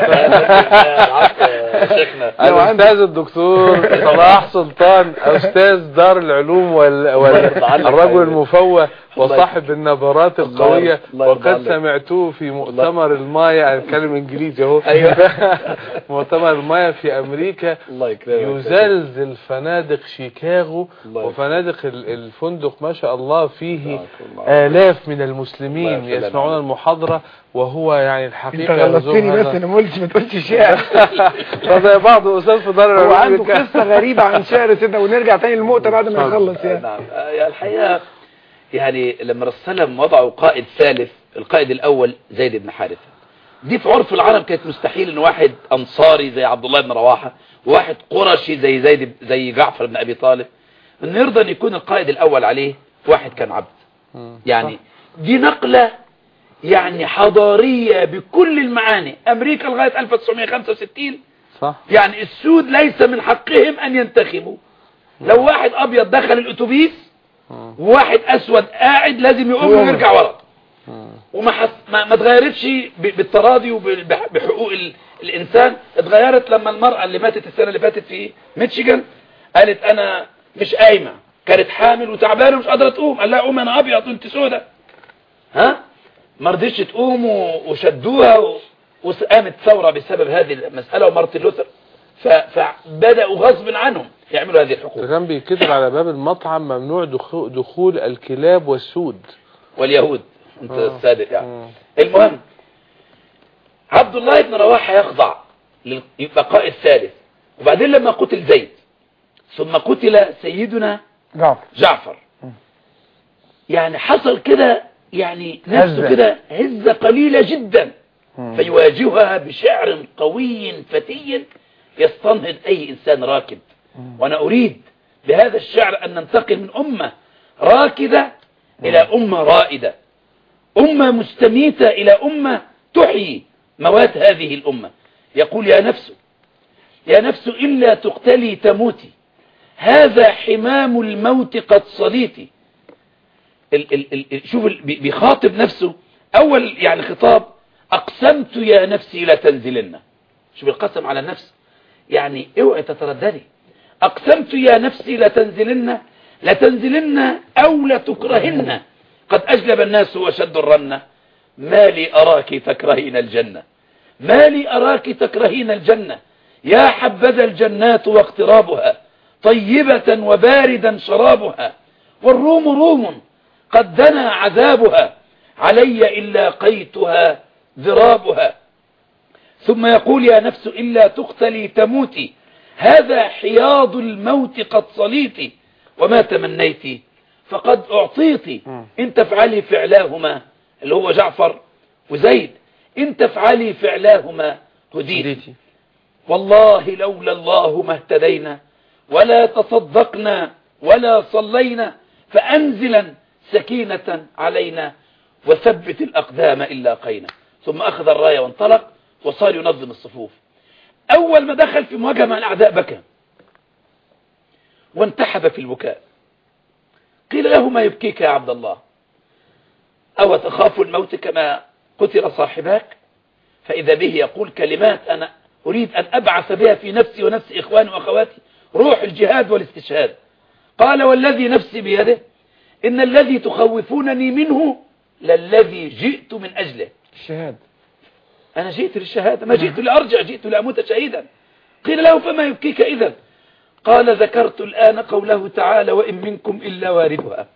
شيخنا لو عندك- الاستاذ الدكتور صلاح سلطان استاذ دار العلوم وال... والرجل المفوه وصاحب النبرات القوية الله يرضى وقد عليك. سمعتوه في مؤتمر المايا اتكلم انجليزي اهو أيوة. مؤتمر المايا في امريكا الله يكرمك يزلزل فنادق شيكاغو الله يكرمك. وفنادق ال- الفندق ما شاء الله فيه جزاك الله. آلاف من الله المسلمين يسلمك. يسمعون المحاضرة وهو يعني انت الحقيقة غلطتني يرزقهم بس هذا. انا ما قلتش ما تقولش شعر فزي بعض أستاذ في دار هو العلوم عنده كان- قصة غريبة عن شعر سيدنا ونرجع تاني للمؤتة بعد ما اتفضل. يخلص يعني نعم آه، يعني الحقيقة يعني لما الرسول صلى الله عليه وسلم وضعوا قائد ثالث القائد الأول زيد بن حارثة دي في عرف العرب كانت مستحيل ان واحد انصاري زي عبد الله بن رواحة وواحد قرشي زي زيد زي جعفر بن ابي طالب انه يرضى ان يكون القائد الاول عليه واحد كان عبد مم. يعني دي نقلة يعني حضارية بكل المعاني امريكا لغاية 1965 صح يعني السود ليس من حقهم ان ينتخبوا لو واحد ابيض دخل الاتوبيس مم. وواحد اسود قاعد لازم يقوم يقوم. ويرجع ورا مم. وما حس... ما, ما اتغيرتش ب- بالتراضي وبحقوق ال... الانسان اتغيرت لما المرأة اللي ماتت السنة اللي فاتت في ميتشيغان قالت انا مش قايمة كانت حامل وتعبانه ومش قادرة تقوم قال لها قوم انا ابيض وانت سودة ها ما رضيتش تقوم و... وشدوها و... وقامت ثورة بسبب هذه المسألة ومارتن لوثر ف... فبدأوا غصب عنهم يعملوا هذه الحقوق ده كان بيكتب على باب المطعم ممنوع دخو- دخول الكلاب والسود واليهود انت آه. السادس يعني مم. المهم عبد الله بن رواحة يخضع لل- يبقى قائد ثالث وبعدين لما قتل زيد ثم قتل سيدنا جعفر جعفر يعني حصل كده يعني نفسه هزة. كده هزة قليلة جدا فيواجهها بشعر قوي فتي يستنهض أي إنسان راكد وأنا أريد بهذا الشعر أن ننتقل من أمة راكدة إلى أمة رائدة أمة مستميتة إلى أمة تحيي موات هذه الأمة يقول يا نفس يا نفس إلا تقتلي تموتي هذا حمام الموت قد صليتي ال ال ال ال- شوف ال- بي- بيخاطب نفسه أول يعني خطاب أقسمت يا نفسي لا تنزلن شوف القسم على النفس يعني اوعي تترددي أقسمت يا نفسي لا تنزلن لا تنزلن أو لا تكرهن قد أجلب الناس وشد الرنة ما لي أراك تكرهين الجنة ما لي أراك تكرهين الجنة يا حبذا الجنات واقترابها طيبة وباردا شرابها والروم روم قد دنا عذابها علي إن لاقيتها ذرابها ثم يقول يا نفس إلا تقتلي تموتي هذا حياض الموت قد صليت وما تمنيت فقد أعطيت إن تفعلي فعلاهما اللي هو جعفر وزيد إن تفعلي فعلاهما هديت هديتي. والله لولا الله ما اهتدينا ولا تصدقنا ولا صلينا فأنزلا سكينة علينا وثبت الأقدام إلا قينا ثم أخذ الراية وانطلق وصار ينظم الصفوف أول ما دخل في مواجهة مع الأعداء بكى وانتحب في البكاء قيل له ما يبكيك يا عبد الله أو تخاف الموت كما قتل صاحباك فإذا به يقول كلمات أنا أريد أن أبعث بها في نفسي ونفس إخواني وأخواتي روح الجهاد والاستشهاد قال والذي نفسي بيده إن الذي تخوفونني منه للذي جئت من أجله الشهادة أنا جئت للشهادة ما جئت لأرجع جئت لأموت شهيدا قيل له فما يبكيك إذا قال ذكرت الآن قوله تعالى وإن منكم إلا واردها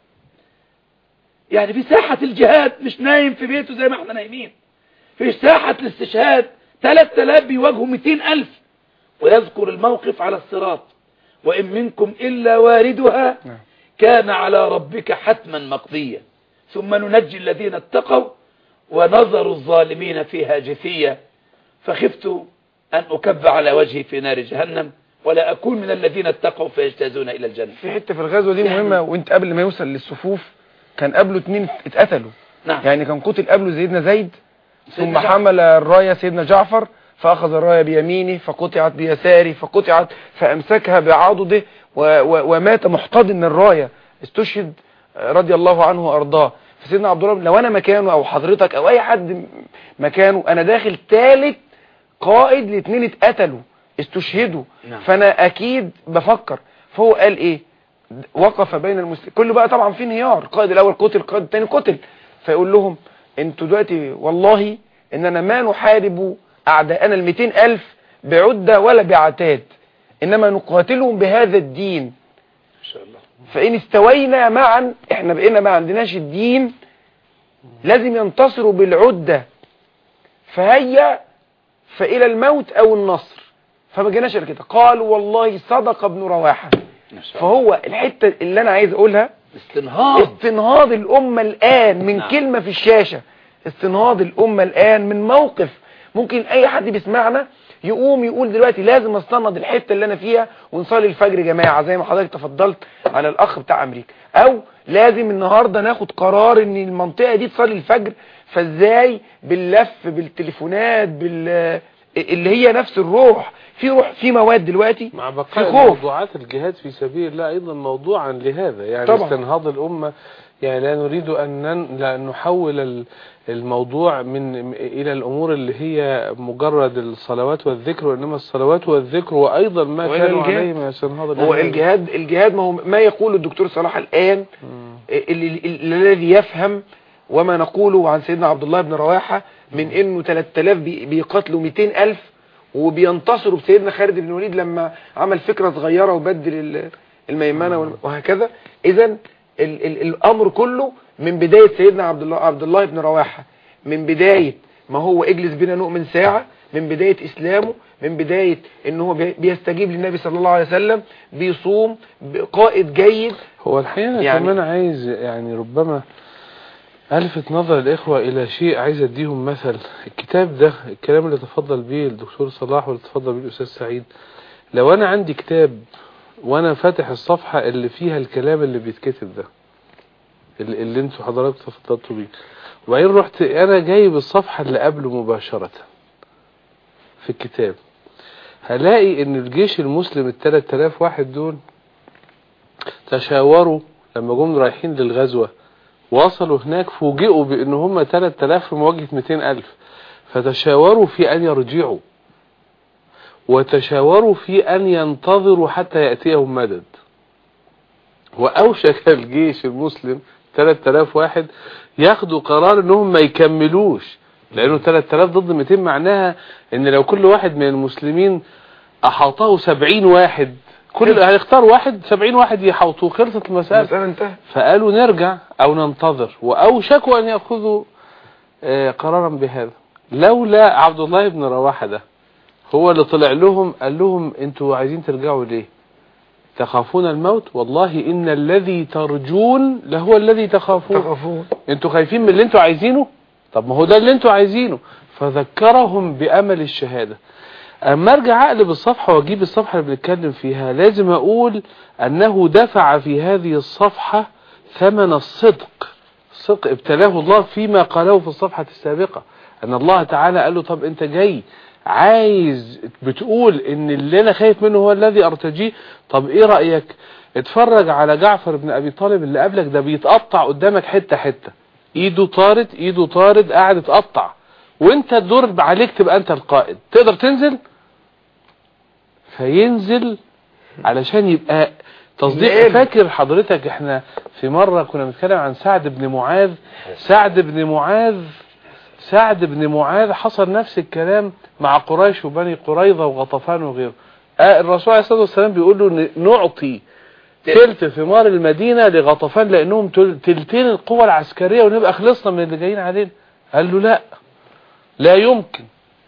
يعني في ساحة الجهاد مش نايم في بيته زي ما احنا نايمين في ساحة الاستشهاد 3000 بيواجهوا 200 ألف ويذكر الموقف على الصراط وإن منكم إلا واردها نعم. كان على ربك حتما مقضيا ثم ننجي الذين اتقوا ونظر الظالمين فيها جثية فخفت أن أكب على وجهي في نار جهنم ولا أكون من الذين اتقوا فيجتازون إلى الجنة في حتة في الغزوة دي يعني- مهمة وانت قبل ما يوصل للصفوف كان قبله اتنين اتقتلوا نعم يعني كان قتل قبله سيدنا زيد سيدنا ثم جعفر. حمل الراية سيدنا جعفر فأخذ الراية بيمينه فقطعت بيساره فقطعت فأمسكها بعضده و و ومات محتضن الراية استشهد آه، رضي الله عنه وأرضاه فسيدنا عبد الله لو أنا مكانه أو حضرتك أو أي حد م- مكانه أنا داخل ثالث قائد الاثنين اتقتلوا استشهدوا نعم. فأنا أكيد بفكر فهو قال إيه وقف بين المسلمين كله بقى طبعا في انهيار القائد الاول قتل القائد الثاني قتل فيقول لهم انتوا دلوقتي والله اننا ما نحارب اعداءنا ال ألف بعدة ولا بعتاد انما نقاتلهم بهذا الدين إن شاء الله فان استوينا معا احنا بقينا ما عندناش الدين لازم ينتصروا بالعدة فهيا فإلى الموت أو النصر فما جيناش إلا كده قالوا والله صدق ابن رواحة ما شاء الله فهو الحتة اللي أنا عايز أقولها استنهاض استنهاض الأمة الآن من نعم. كلمة في الشاشة استنهاض الأمة الآن من موقف ممكن أي حد بيسمعنا يقوم يقول دلوقتي لازم استنهض الحتة اللي أنا فيها ونصلي الفجر جماعة زي ما حضرتك تفضلت على الأخ بتاع أمريكا أو لازم النهاردة ناخد قرار إن المنطقة دي تصلي الفجر فإزاي باللف بالتليفونات بال اللي هي نفس الروح في روح في مواد دلوقتي مع في بقاء خوف. موضوعات الجهاد في سبيل الله أيضا موضوعا لهذا يعني طبعا. استنهاض الأمة يعني لا نريد أن نن- لا نحول ال- الموضوع من إلى الأمور اللي هي مجرد الصلوات والذكر وإنما الصلوات والذكر وأيضا ما وإلى كانوا الجهاد. عليه من استنهاض هو الأمة. الجهاد الجهاد ما هو ما يقول الدكتور صلاح الآن مم. اللي- اللي- الذي يفهم وما نقوله عن سيدنا عبد الله بن رواحة من انه 3000 بي- بيقاتلوا 200000 وبينتصروا بسيدنا خالد بن الوليد لما عمل فكرة صغيرة وبدل ال- الميمنة وال- وهكذا اذا ال ال الامر كله من بداية سيدنا عبد الله عبد الله بن رواحة من بداية ما هو اجلس بنا نؤمن ساعة من بداية اسلامه من بداية ان هو بي- بيستجيب للنبي صلى الله عليه وسلم بيصوم قائد جيد هو الحقيقة أنا يعني- كمان عايز يعني ربما ألفت نظر الإخوة إلى شيء عايز أديهم مثل الكتاب ده الكلام اللي تفضل بيه الدكتور صلاح واللي تفضل بيه الأستاذ سعيد لو أنا عندي كتاب وأنا فاتح الصفحة اللي فيها الكلام اللي بيتكتب ده اللي, اللي انتوا حضراتكم تفضلتوا بيه وبعدين رحت أنا جايب الصفحة اللي قبله مباشرة في الكتاب هلاقي ان الجيش المسلم ال 3000 واحد دول تشاوروا لما جم رايحين للغزوة وصلوا هناك فوجئوا بان هم 3000 في مواجهة 200000 فتشاوروا في ان يرجعوا وتشاوروا في ان ينتظروا حتى يأتيهم مدد واوشك الجيش المسلم 3000 واحد ياخدوا قرار انهم ما يكملوش لانه 3000 ضد 200 معناها ان لو كل واحد من المسلمين احاطه 70 واحد كل هيختار واحد 70 واحد يحوطوه خلصت المسألة المسألة انتهت فقالوا نرجع او ننتظر واوشكوا ان ياخذوا آه، قرارا بهذا لولا عبد الله بن رواحه ده هو اللي طلع لهم قال لهم انتوا عايزين ترجعوا ليه تخافون الموت والله ان الذي ترجون لهو الذي تخافون تخافون انتوا خايفين من اللي انتوا عايزينه طب ما هو ده اللي انتوا عايزينه فذكرهم بامل الشهاده اما ارجع اقلب الصفحه واجيب الصفحه اللي بنتكلم فيها لازم اقول انه دفع في هذه الصفحه ثمن الصدق الصدق ابتلاه الله فيما قاله في الصفحه السابقه ان الله تعالى قال له طب انت جاي عايز بتقول ان اللي انا خايف منه هو الذي ارتجيه طب ايه رايك اتفرج على جعفر بن ابي طالب اللي قبلك ده بيتقطع قدامك حته حته ايده طارد ايده طارد قاعد تقطع وانت الدور عليك تبقى انت القائد تقدر تنزل فينزل علشان يبقى تصديق نقل. فاكر حضرتك احنا في مرة كنا بنتكلم عن سعد بن معاذ سعد بن معاذ سعد بن معاذ حصل نفس الكلام مع قريش وبني قريظة وغطفان وغيره آه الرسول عليه الصلاة والسلام بيقول له ن- نعطي تلت ثمار المدينة لغطفان لأنهم تل- تلتين القوة العسكرية ونبقى خلصنا من اللي جايين علينا قال له لا لا يمكن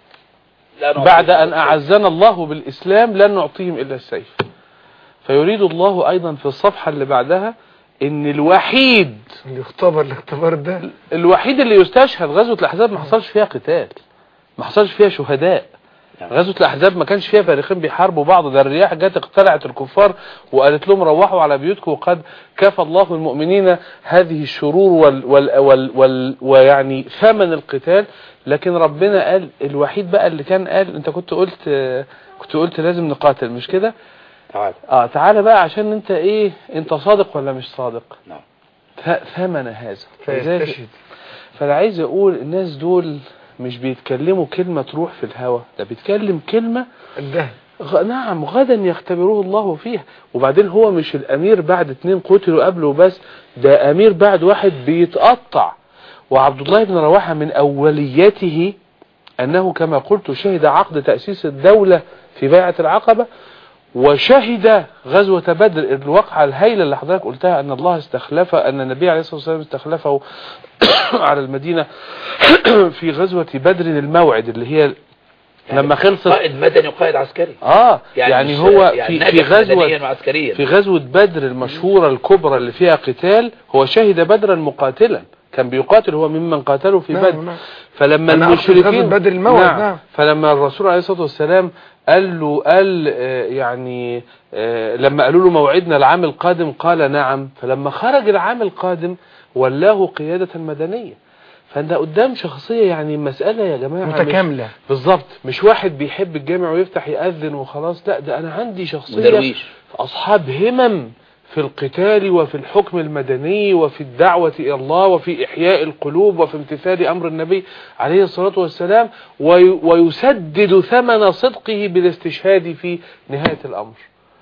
لا نعطيه. بعد أن أعزنا الله بالإسلام لن نعطيهم إلا السيف فيريد الله أيضا في الصفحة اللي بعدها ان الوحيد اللي اختبر الاختبار ده الوحيد اللي يستشهد غزوة الأحزاب ما حصلش فيها قتال ما حصلش فيها شهداء نعم. غزوة الأحزاب ما كانش فيها فريقين بيحاربوا بعض ده الرياح جت اقتلعت الكفار وقالت لهم روحوا على بيوتكم وقد كفى الله المؤمنين هذه الشرور وال وال وال وال ويعني ثمن القتال لكن ربنا قال الوحيد بقى اللي كان قال انت كنت قلت كنت قلت لازم نقاتل مش كده تعال اه تعالى بقى عشان انت ايه انت صادق ولا مش صادق نعم. ث- ثمن هذا فلذلك- فيستشهد فانا عايز اقول الناس دول مش بيتكلموا كلمة تروح في الهوا ده بيتكلم كلمة الدهب غ... نعم غدا يختبروه الله فيها وبعدين هو مش الامير بعد اتنين قتلوا قبله بس ده امير بعد واحد بيتقطع وعبد الله بن رواحة من اوليته انه كما قلت شهد عقد تأسيس الدولة في بيعة العقبة وشهد غزوة بدر الوقعة الهائلة اللي حضرتك قلتها ان الله استخلف ان النبي عليه الصلاة والسلام استخلفه على المدينة في غزوة بدر الموعد اللي هي لما خلصت قائد مدني وقائد عسكري اه يعني, يعني مش- هو يعني في في نجح مدنيا غزوة وعسكريا في غزوة بدر المشهورة الكبرى اللي فيها قتال هو شهد بدرا مقاتلا كان بيقاتل هو ممن قاتلوا في نعم، بدر نعم. فلما أنا أقصد المشركين غزوة بدر الموعد، نعم. نعم. فلما الرسول عليه الصلاة والسلام قال له قال آه، يعني آه، لما قالوا له موعدنا العام القادم قال نعم فلما خرج العام القادم ولاه قيادة مدنية فانت قدام شخصية يعني مسألة يا جماعة مش- متكاملة بالظبط مش واحد بيحب الجامع ويفتح يأذن وخلاص لا ده انا عندي شخصية ودرويش اصحاب همم في القتال وفي الحكم المدني وفي الدعوة الى الله وفي احياء القلوب وفي امتثال امر النبي عليه الصلاة والسلام وي ويسدد ثمن صدقه بالاستشهاد في نهاية الامر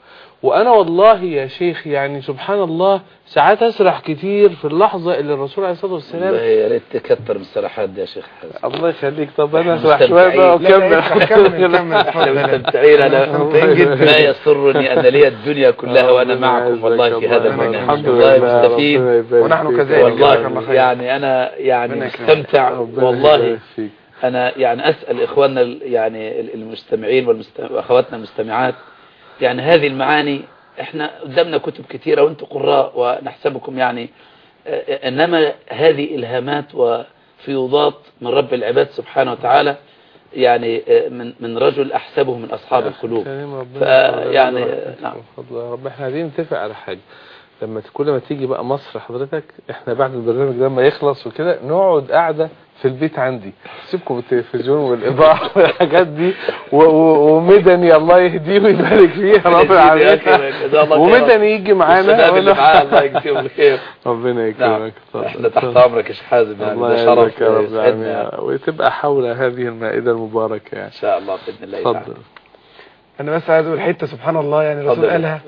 وانا والله يا شيخ يعني سبحان الله ساعات اسرح كتير في اللحظة اللي الرسول عليه الصلاة والله والسلام يا ريت تكتر من الصراحات دي يا شيخ حازم الله يخليك طب انا إحنا اسرح شوية بقى مستمتعين. لا، لا، واكمل كمل كمل احنا اتفضل مستمتعين انا مستمتعين جدا. ما يسرني ان لي الدنيا كلها وانا معكم والله في هذا المكان الحمد والله لله مستفيد ربنا يبارك ونحن فيك. كذلك. جزاك الله والله خير. يعني انا يعني ربنا يكرمك. مستمتع ربنا والله يبارك فيك. انا يعني اسال اخواننا ال- يعني ال- المستمعين والمست- واخواتنا المستمعات يعني هذه المعاني احنا قدامنا كتب كثيره وانتم قراء ونحسبكم يعني آه، انما هذه الهامات وفيوضات من رب العباد سبحانه وتعالى يعني آه، من من رجل احسبه من اصحاب القلوب كريم ربنا فيعني يعني نعم فضل يا رب احنا عايزين نتفق على حاجه لما ت- كل ما تيجي بقى مصر حضرتك احنا بعد البرنامج ده ما يخلص وكده نقعد قاعده في البيت عندي سيبكم من التلفزيون والاضاءه والحاجات دي و- و- ومدني الله يهديه ويبارك فيه يا رب العالمين جزاه الله خيرا. ومدني يجي معانا والشباب اللي وأنا- معاه الله يجزيهم الخير ربنا نعم يكرمك اتفضل. احنا تحت امرك يا شيخ حازم يعني الله ده شرف يبارك يا رب يسعدنا العالمين وتبقى حول هذه المائده المباركه يعني ان شاء الله باذن الله تعالى اتفضل انا بس عايز اقول حته سبحان الله يعني الرسول اتفضل. قالها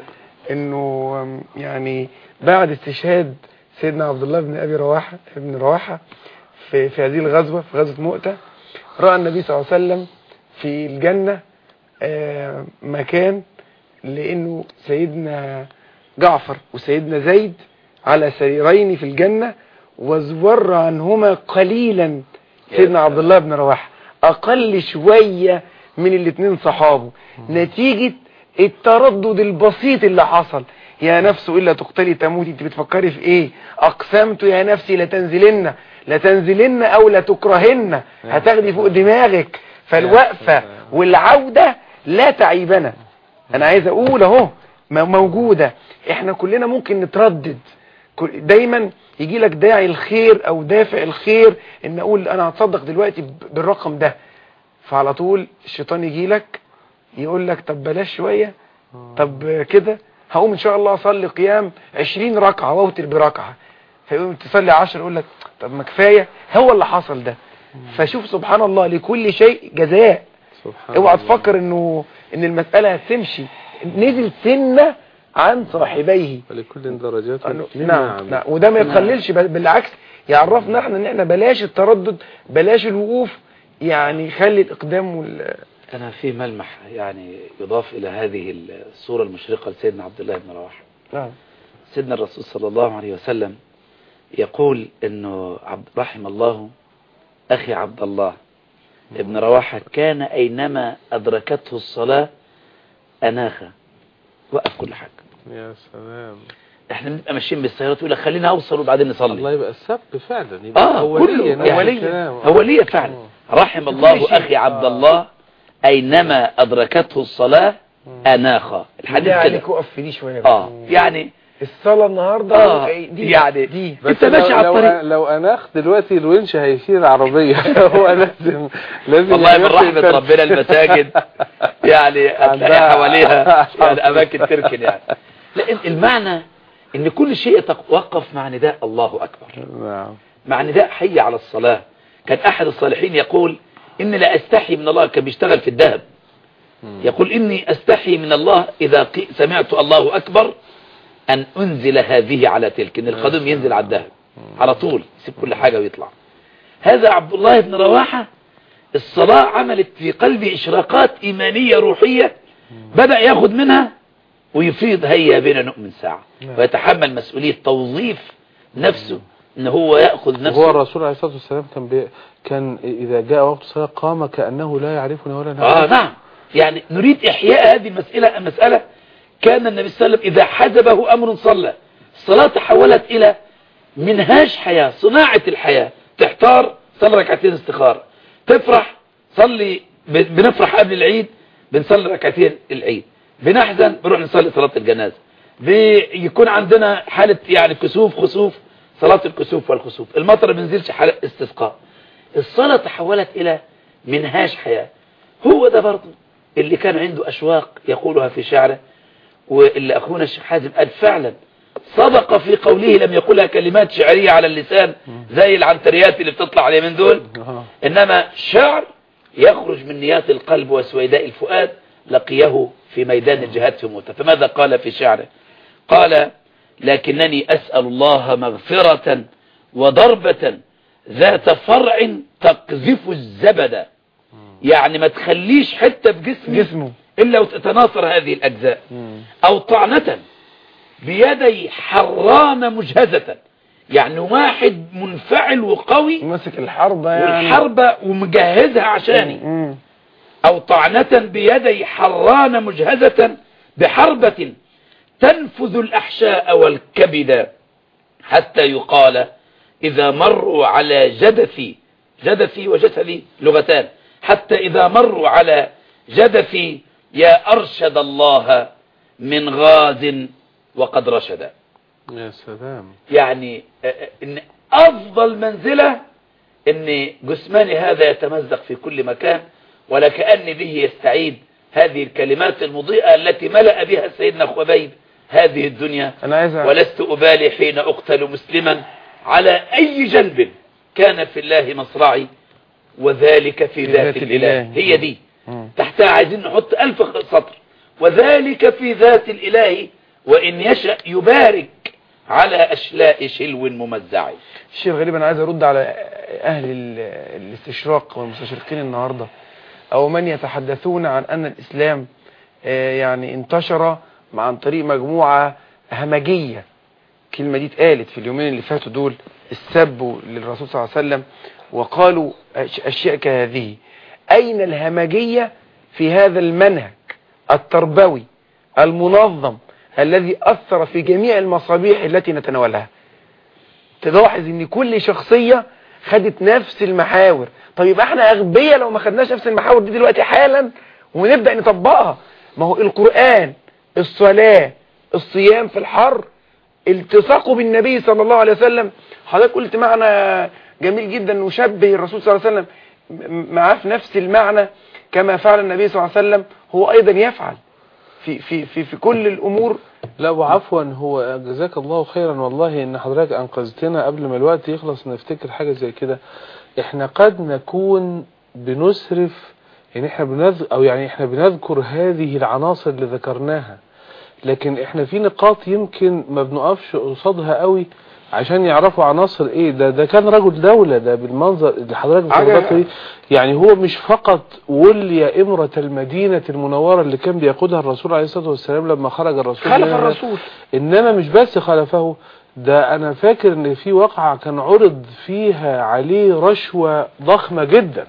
انه أم، يعني بعد استشهاد سيدنا عبد الله بن ابي رواحه ابن رواحه في في هذه الغزوه في غزوه مؤته راى النبي صلى الله عليه وسلم في الجنه آه، مكان لانه سيدنا جعفر وسيدنا زيد على سريرين في الجنة وزور عنهما قليلا سيدنا عبد الله بن رواحه اقل شوية من الاثنين صحابه نتيجة التردد البسيط اللي حصل يا نفس الا تقتلي تموتي انت بتفكري في ايه اقسمت يا نفسي لتنزلن لتنزلن او لتكرهن هتاخدي فوق دماغك فالوقفة والعودة لا تعيبنا انا عايز اقول اهو م- موجودة احنا كلنا ممكن نتردد كل- دايما يجي لك داعي الخير او دافع الخير ان اقول انا هتصدق دلوقتي ب- بالرقم ده فعلى طول الشيطان يجي لك يقول لك طب بلاش شوية طب كده هقوم ان شاء الله اصلي قيام 20 ركعة واوتر بركعة فيقوم تصلي 10 يقول لك طب ما كفاية هو اللي حصل ده فشوف سبحان الله لكل شيء جزاء سبحان اوعى الله. تفكر انه ان المسألة هتمشي نزل سنة عن صاحبيه ولكل درجات أنه- مما نعم عمل. نعم وده ما يقللش بل بالعكس يعرفنا احنا ان احنا بلاش التردد بلاش الوقوف يعني خلي الاقدام وال أنا في ملمح يعني يضاف إلى هذه الصورة المشرقة لسيدنا عبد الله بن رواحه نعم سيدنا الرسول صلى الله عليه وسلم يقول انه عبد رحم الله اخي عبد الله ابن رواحة كان اينما ادركته الصلاة اناخ وقف كل حاجة يا سلام احنا بنبقى ماشيين بالسيارات يقول لك خلينا اوصل وبعدين الله نصلي يبقى السبق فعلا يبقى اه أولية كله نفس يعني الكلام. اولية فعلا رحم الله شيء. اخي عبد الله اينما ادركته الصلاة اناخ الحديث ده كده عليك وقف في دي شوية اه يعني الصلاة النهاردة اه دي يعني دي انت بس ماشي لو, على لو, الطريق لو اناخ دلوقتي الونش هيشيل عربية هو لازم لازم والله من يمشي رحمة الترتيب. ربنا المساجد يعني هتلاقي عندها- حواليها يعني أماكن تركن يعني لأن المعنى إن كل شيء يتوقف مع نداء الله أكبر نعم مع نداء حي على الصلاة كان أحد الصالحين يقول إني لا أستحي من الله كان بيشتغل في الذهب يقول إني أستحي من الله إذا قي- سمعت الله أكبر أن أنزل هذه على تلك إن القدم ينزل على الذهب على طول يسيب كل حاجة ويطلع هذا عبد الله بن رواحة الصلاة عملت في قلبه إشراقات إيمانية روحية بدأ ياخد منها ويفيض هيا بنا نؤمن ساعة ويتحمل مسؤولية توظيف نفسه ان هو يأخذ هو نفسه الرسول عليه الصلاة والسلام كان بي... كان إذا جاء وقت الصلاة قام كأنه لا يعرفني ولا اه نعرفه نعم يعني نريد إحياء هذه المسألة المسألة كان النبي صلى الله عليه وسلم إذا حجبه أمر صلى الصلاة تحولت إلى منهاج حياة صناعة الحياة تحتار صلي ركعتين استخارة تفرح صلي ب- بنفرح قبل العيد بنصلي ركعتين العيد بنحزن بنروح نصلي صلاة الجنازة بيكون عندنا حالة يعني كسوف خسوف صلاة الكسوف والخسوف المطر ما بينزلش حالة استسقاء الصلاة تحولت إلى منهاج حياة هو ده برضه اللي كان عنده أشواق يقولها في شعره واللي أخونا الشيخ حازم قال فعلا صدق في قوله لم يقولها كلمات شعرية على اللسان زي العنتريات اللي بتطلع عليه من دول آه. إنما شعر يخرج من نيات القلب وسويداء الفؤاد لقيه في ميدان الجهاد في موته فماذا قال في شعره قال لكنني أسأل الله مغفرة وضربة ذات فرع تقذف الزبد يعني ما تخليش حتة في جسمي جسمه إلا وتتناثر هذه الأجزاء مم. أو طعنة بيدي حران مجهزة يعني واحد منفعل وقوي ماسك الحربة يعني والحربة ومجهزها عشاني مم. أو طعنة بيدي حران مجهزة بحربة تنفذ الأحشاء والكبد حتى يقال إذا مروا على جدثي جدثي وجسدي لغتان حتى إذا مروا على جدثي يا أرشد الله من غاز وقد رشد يا سلام يعني آه، آه، إن أفضل منزلة إن جسماني هذا يتمزق في كل مكان ولكأن به يستعيد هذه الكلمات المضيئة التي ملأ بها سيدنا خبيب هذه الدنيا انا عايز أ- ولست أبالي حين أقتل مسلما على أي جنب كان في الله مصرعي وذلك في ذات الإله هي دي مم. تحتها عايزين نحط ألف سطر وذلك في ذات الإله وإن يشأ يبارك على أشلاء شلو ممزع الشيء الغريب انا عايز ارد على اهل ال- الاستشراق والمستشرقين النهاردة او من يتحدثون عن ان الاسلام آه، يعني انتشر عن طريق مجموعة همجية الكلمة دي اتقالت في اليومين اللي فاتوا دول السب للرسول صلى الله عليه وسلم وقالوا أش- أشياء كهذه أين الهمجية في هذا المنهج التربوي المنظم الذي أثر في جميع المصابيح التي نتناولها تلاحظ ان كل شخصية خدت نفس المحاور طب يبقى احنا اغبياء لو ما خدناش نفس المحاور دي دلوقتي حالا ونبدأ نطبقها ما هو القرآن الصلاة الصيام في الحر التصاقه بالنبي صلى الله عليه وسلم حضرتك قلت معنى جميل جدا نشبه الرسول صلى الله عليه وسلم م- معاه في نفس المعنى كما فعل النبي صلى الله عليه وسلم هو ايضا يفعل في في في في كل الامور لا وعفوا هو جزاك الله خيرا والله ان حضرتك انقذتنا قبل ما الوقت يخلص نفتكر حاجة زي كده احنا قد نكون بنسرف يعني احنا بنذ... او يعني احنا بنذكر هذه العناصر اللي ذكرناها لكن احنا في نقاط يمكن ما بنقفش قصادها قوي عشان يعرفوا عناصر ايه ده ده كان رجل دولة ده بالمنظر اللي حضرتك حاجة- بتوضحه دي يعني هو مش فقط ولي امرة المدينة المنورة اللي كان بيقودها الرسول عليه الصلاة والسلام لما خرج الرسول خلف منها. الرسول انما مش بس خلفه ده انا فاكر ان في واقعة كان عرض فيها عليه رشوة ضخمة جدا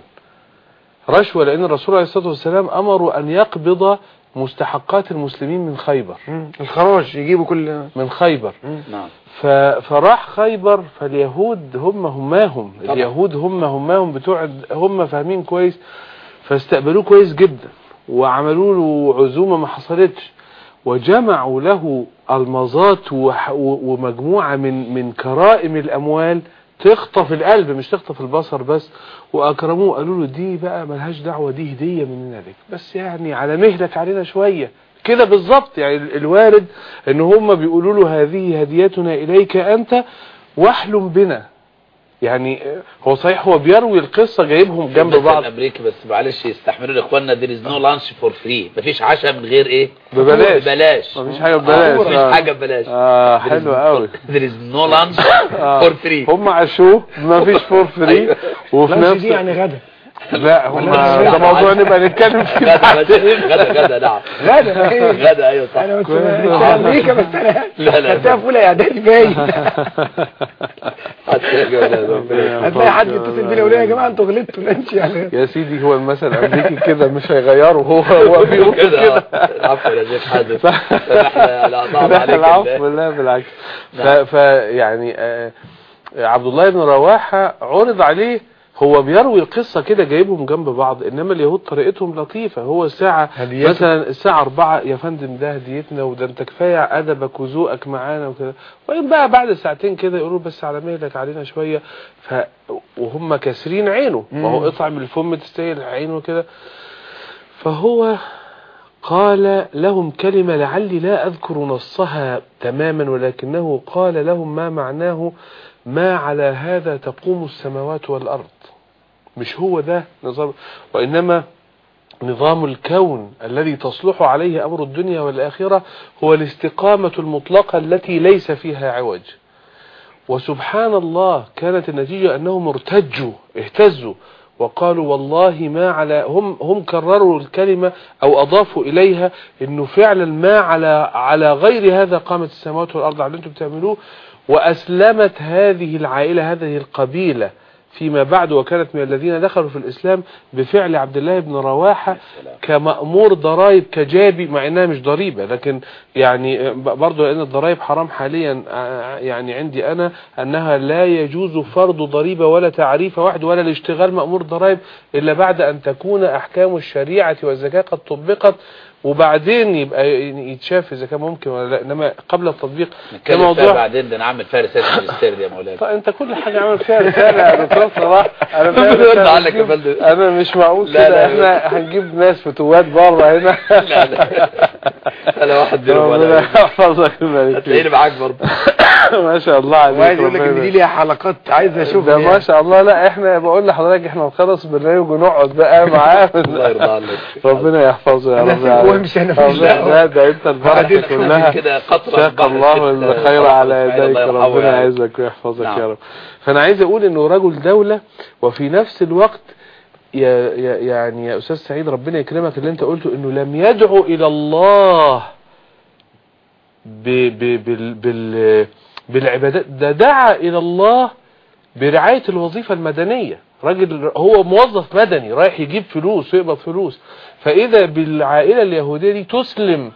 رشوة لان الرسول عليه الصلاة والسلام امروا ان يقبض مستحقات المسلمين من خيبر مم. الخراج يجيبوا كل من خيبر نعم ف... فراح خيبر فاليهود هم هماهم طبعا. اليهود هم هماهم بتوع هم فاهمين كويس فاستقبلوه كويس جدا وعملوا له عزومة ما حصلتش وجمعوا له المظات وح... و- ومجموعة من من كرائم الأموال تخطف القلب مش تخطف البصر بس وأكرموه قالوا له دي بقى ملهاش دعوة دي هدية مننا لك بس يعني على مهلك علينا شوية كده بالظبط يعني ال- الوارد ان هم بيقولوا له هذه هديتنا إليك أنت واحلم بنا يعني آه، هو صحيح هو بيروي القصة جايبهم جنب المثل بعض الامريكي بس معلش يستحملوا اخواننا there is no lunch for free مفيش عشاء من غير ايه ببلاش. ببلاش مفيش حاجة ببلاش مفيش آه. حاجه ببلاش اه There is حلو no- قوي there is no lunch آه. for free هم عاشوه ما فيش فور فري وفي لانش نفس دي يعني غدا لا هم ولا ده موضوع نبقى نتكلم فيه غدا بعدين غدا غدا نعم غدا ايه غدا ايوه صح انا بس كويس. انت امريكا بس انا لا، لا. خدتها في اولى اعدادي باين ربنا هتلاقي حد يتصل بينا يقول لي يا جماعه انتوا غلطتوا لانش يعني يا سيدي هو المثل الامريكي كده مش هيغيره هو هو بيقول كده كده آه. عفوا يا شيخ حازم سامحنا لا ضاع لا عليك العفو ال- لا بالعكس ف, ف يعني آه، عبد الله بن رواحه عرض عليه هو بيروي القصة كده جايبهم جنب بعض انما اليهود طريقتهم لطيفة هو الساعة هديته. مثلا الساعة اربعة يا فندم ده هديتنا وده انت كفاية ادبك وذوقك معانا وكده وبعدين بقى بعد ساعتين كده يقولوا بس على مهلك علينا شوية ف وهم كاسرين عينه وهو اطعم الفم تستاهل عينه كده فهو قال لهم كلمة لعلي لا أذكر نصها تماما ولكنه قال لهم ما معناه ما على هذا تقوم السماوات والأرض مش هو ده نظام وإنما نظام الكون الذي تصلح عليه أمر الدنيا والآخرة هو الاستقامة المطلقة التي ليس فيها عوج وسبحان الله كانت النتيجة أنهم ارتجوا اهتزوا وقالوا والله ما على هم هم كرروا الكلمة أو أضافوا إليها أنه فعلا ما على على غير هذا قامت السماوات والأرض على اللي أنتم بتعملوه وأسلمت هذه العائلة هذه القبيلة فيما بعد وكانت من الذين دخلوا في الإسلام بفعل عبد الله بن رواحة كمأمور ضرائب كجابي مع انها مش ضريبة لكن يعني برضو لان الضرائب حرام حاليا آه، يعني عندي انا انها لا يجوز فرض ضريبة ولا تعريفة واحد ولا الاشتغال مأمور ضرائب الا بعد ان تكون احكام الشريعة والزكاة قد طبقت وبعدين يبقى يتشاف اذا كان ممكن ولا لا انما قبل التطبيق ده نتكلم فيها موضوع بعدين ده نعمل فيها رسالة ماجستير دي يا مولانا طيب انت كل حاجة عامل فيها رسالة يا دكتور صلاح انا فاهم برد انت عنك يا هتجيب- فندم. انا مش معقول لا، كده لا، احنا هنجيب ناس فتوات بره هنا لا لا انا واحد دينهم ربنا ولا يحفظك ويبارك هتلاقيني فيك. معاك برضه ما شاء الله عليك وعايز يقول لك ربنا ان دي ليها حلقات عايز اشوف ده ما شاء الله لا احنا بقول لحضرتك احنا نخلص برنامج ونقعد بقى معاه الله يرضى عنك ربنا يحفظه يا أنا رب هسيبه العالمين. وامشي أنا طب مش لا دعوة. لا، ده انت البركه بعدين كلها كده قطرة شاق بحر الله الست- الخير على إسماعيل يديك الله يرحمه ربنا يعني. يعزك ويحفظك نعم. يا رب فانا عايز اقول انه رجل دولة وفي نفس الوقت يا يا يعني يا استاذ سعيد ربنا يكرمك اللي انت قلته انه لم يدعو الى الله ب ب بال بال بالعبادات ده دعا الى الله برعاية الوظيفة المدنية راجل هو موظف مدني رايح يجيب فلوس ويقبض فلوس فإذا بالعائلة اليهودية دي تسلم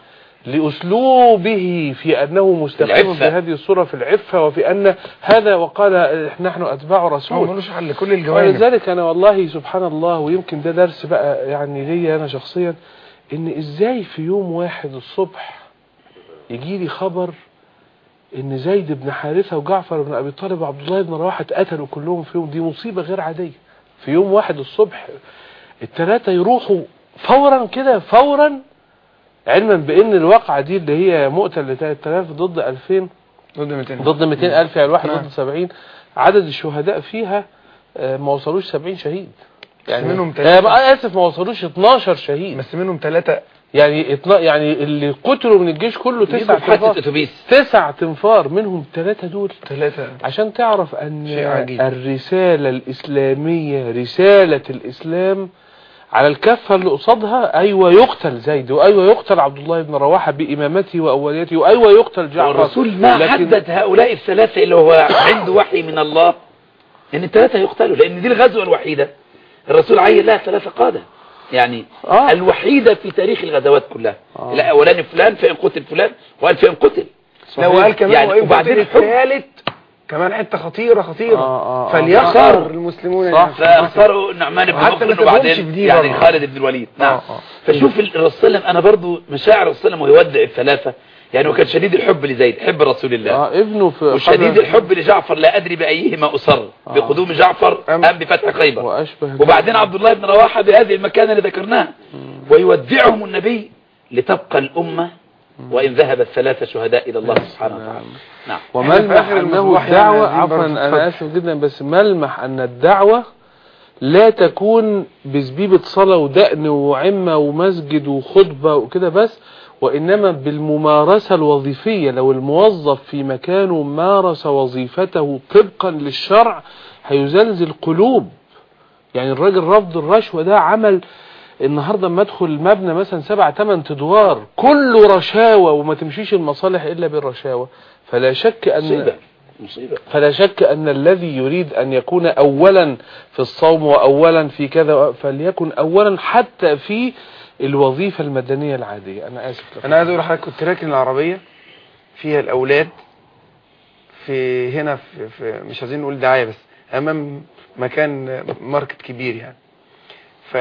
لأسلوبه في أنه مستقيم العفة. بهذه الصورة في العفة وفي أن هذا وقال نحن أتباع هو رسول ملوش حل كل الجوانب ولذلك أنا والله سبحان الله ويمكن ده درس بقى يعني ليا أنا شخصيا إن إزاي في يوم واحد الصبح يجي لي خبر إن زيد بن حارثة وجعفر بن أبي طالب وعبد الله بن رواحة اتقتلوا كلهم في يوم دي مصيبة غير عادية في يوم واحد الصبح الثلاثة يروحوا فورا كده فورا علما بأن الواقعة دي اللي هي مقتل ل 3000 ضد 2000 ضد 200 ضد 200 ألف يعني الواحد نعم. ضد 70 عدد الشهداء فيها آه، ما وصلوش 70 شهيد يعني منهم آه، تلاتة. بقى آسف ما وصلوش 12 شهيد بس منهم ثلاثة يعني اتنا يعني اللي قتلوا من الجيش كله تسع يجيبوا في حادثة تنفار اتوبيس تسع تنفار منهم ثلاثة دول ثلاثة عشان تعرف أن شيء عجيب. الرسالة الإسلامية رسالة الإسلام على الكفة اللي قصادها أيوة يقتل زيد وأيوة يقتل عبد الله بن رواحة بإمامته وأوليته وأيوة يقتل جعفر والرسول ما لكن- حدد هؤلاء الثلاثة اللي هو عنده وحي من الله ان الثلاثة يقتلوا لان دي الغزوة الوحيدة الرسول عين لها ثلاثة قادة يعني آه. الوحيدة في تاريخ الغزوات كلها آه. الاولاني فلان فإن قتل فلان وقال فإن قتل لو قال كمان يعني وإن وبعدين قتل الحب. الثالث كمان حتة خطيرة خطيرة آه، آه، آه. فليخسر المسلمون صح. فاختاروا النعمان بن وحتى ما مخرج سابهمش في وبعدين دي يعني برضه. خالد بن الوليد نعم آه، آه. فشوف ال- الرسول صلى الله عليه وسلم انا برضو مشاعر الرسول صلى الله عليه وسلم ويودع الثلاثة يعني هو كان شديد الحب لزيد حب رسول الله آه ابنه في وشديد قبل- الحب لجعفر لا أدري بأيهما أصر بقدوم جعفر أم- أم بفتح خيبر وأشبه وبعدين عبد الله بن رواحة بهذه المكانة اللي ذكرناها ويودعهم النبي لتبقى الأمة وإن ذهب الثلاثة شهداء إلى الله سبحانه وتعالى نعم إحنا في وملمح آخر أنه المصباح يعني الدعوة عايزين عفوا برضه أنا اتفضل. آسف جدا بس ملمح أن الدعوة لا تكون بزبيبة صلاة ودقن وعمة ومسجد وخطبة وكده بس وإنما بالممارسة الوظيفية لو الموظف في مكانه مارس وظيفته طبقا للشرع هيزلزل قلوب يعني الراجل رفض الرشوة ده عمل النهاردة اما ادخل المبنى مثلا سبع تمن ادوار كله رشاوى وما تمشيش المصالح الا بالرشاوى فلا شك ان مصيبة مصيبة فلا شك أن الذي يريد أن يكون أولا في الصوم وأولا في كذا فليكن أولا حتى في الوظيفة المدنية العادية أنا آسف لك. انا عايز اقول لحضرتك كنت راكن العربية فيها الاولاد في هنا في, في مش عايزين نقول دعاية بس امام مكان ماركت كبير يعني ف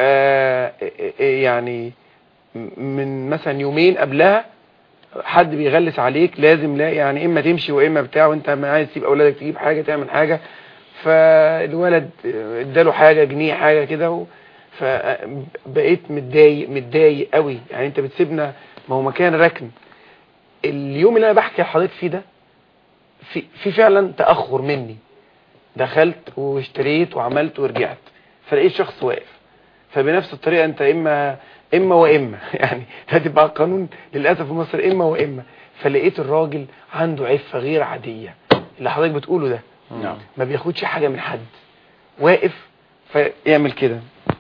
يعني من مثلا يومين قبلها حد بيغلس عليك لازم لا يعني اما تمشي واما بتاع وانت ما عايز تسيب اولادك تجيب حاجه تعمل حاجه فالولد اداله حاجه جنيه حاجه كده و- فبقيت متضايق متضايق قوي يعني انت بتسيبنا ما هو مكان ركن اليوم اللي انا بحكي لحضرتك فيه ده في في فعلا تاخر مني دخلت واشتريت وعملت ورجعت فلقيت شخص واقف فبنفس الطريقه انت اما اما واما يعني هتبقى قانون للاسف في مصر اما واما فلقيت الراجل عنده عفه غير عاديه اللي حضرتك بتقوله ده نعم ما بياخدش حاجه من حد واقف فيعمل كده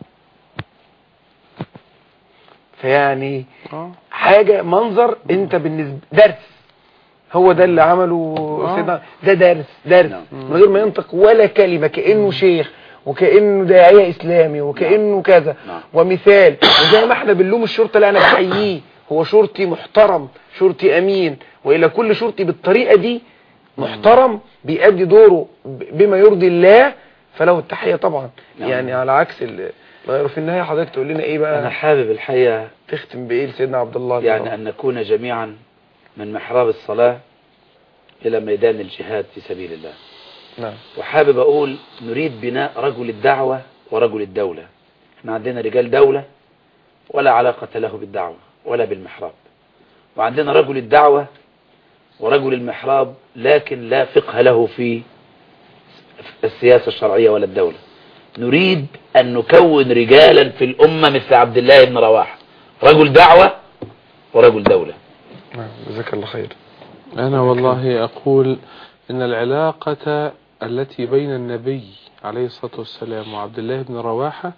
فيعني آه. حاجه منظر انت بالنسبه درس هو ده اللي عمله آه. سيدنا ده درس درس نعم. من غير ما ينطق ولا كلمه كانه شيخ وكانه داعيه اسلامي وكانه كذا نعم. ومثال وزي ما احنا بنلوم الشرطه لا انا بحييه هو شرطي محترم شرطي امين والى كل شرطي بالطريقه دي محترم بيأدي دوره ب- بما يرضي الله فله التحيه طبعا نعم. يعني على عكس ال- ما في النهايه حضرتك تقول لنا ايه أنا بقى حابب الحقيقة تختم بايه لسيدنا عبد الله بن يعني عمر؟ أن نكون جميعا من محراب الصلاة إلى ميدان الجهاد في سبيل الله نعم وحابب أقول نريد بناء رجل الدعوة ورجل الدولة احنا عندنا رجال دولة ولا علاقة له بالدعوة ولا بالمحراب وعندنا رجل الدعوة ورجل المحراب لكن لا فقه له في السياسة الشرعية ولا الدولة نريد أن نكون رجالا في الأمة مثل عبد الله بن رواحة رجل دعوة ورجل دولة نعم جزاك الله خير أنا والله أقول إن العلاقة التي بين النبي عليه الصلاة والسلام وعبد الله بن رواحة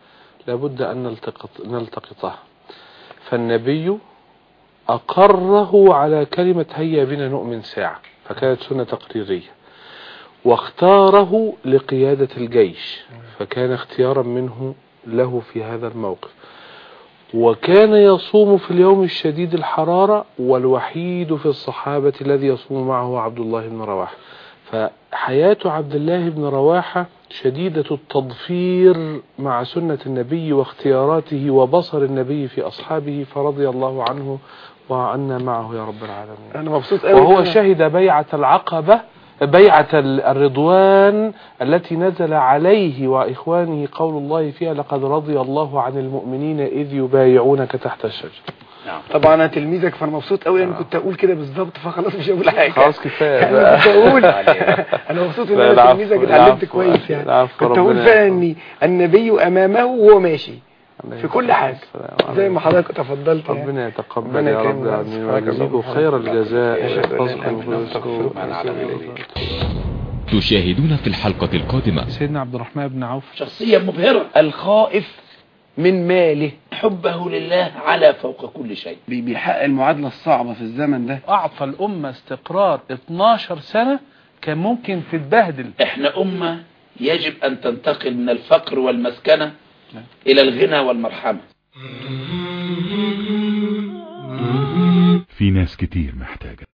لابد أن نلتقط نلتقطها فالنبي أقره على كلمة هيا بنا نؤمن ساعة فكانت سنة تقريرية واختاره لقيادة الجيش فكان اختيارا منه له في هذا الموقف وكان يصوم في اليوم الشديد الحرارة والوحيد في الصحابة الذي يصوم معه عبد الله بن رواحة فحياة عبد الله بن رواحة شديدة التضفير مع سنة النبي واختياراته وبصر النبي في أصحابه فرضي الله عنه وعنا معه يا رب العالمين انا مبسوط قوي وهو شهد بيعة العقبة بيعة ال- الرضوان التي نزل عليه وإخوانه قول الله فيها لقد رضي الله عن المؤمنين إذ يبايعونك تحت الشجرة نعم طبعا انا تلميذك فانا مبسوط قوي انا كنت اقول كده بالظبط فخلاص مش هقول حاجه خلاص كفاية يعني بقى. كنت اقول انا مبسوط ان لا، انا العفو، تلميذك اتعلمت العفو، كويس يعني العفو، كنت اقول ربنا فعلا يحفظك. ان النبي امامه وهو ماشي في كل حاجه السلام زي ما حضرتك تفضلت يعني. ربنا يتقبل ربنا يا رب يكرمنا. العالمين سبحانك ويجزيكم اللهم خير الجزاء أشهد أن لا إله إلا ويحفظكم أنت أستغفرك ويرزقكم وأتوب إليك. تشاهدون في الحلقة القادمة سيدنا عبد الرحمن بن عوف شخصية مبهرة الخائف من ماله حبه لله على فوق كل شيء بي- بيحقق المعادله الصعبه في الزمن ده أعطى الأمة استقرار 12 سنة كان ممكن تتبهدل احنا أمة يجب أن تنتقل من الفقر والمسكنة إلى الغنى والمرحمة في ناس كتير محتاجة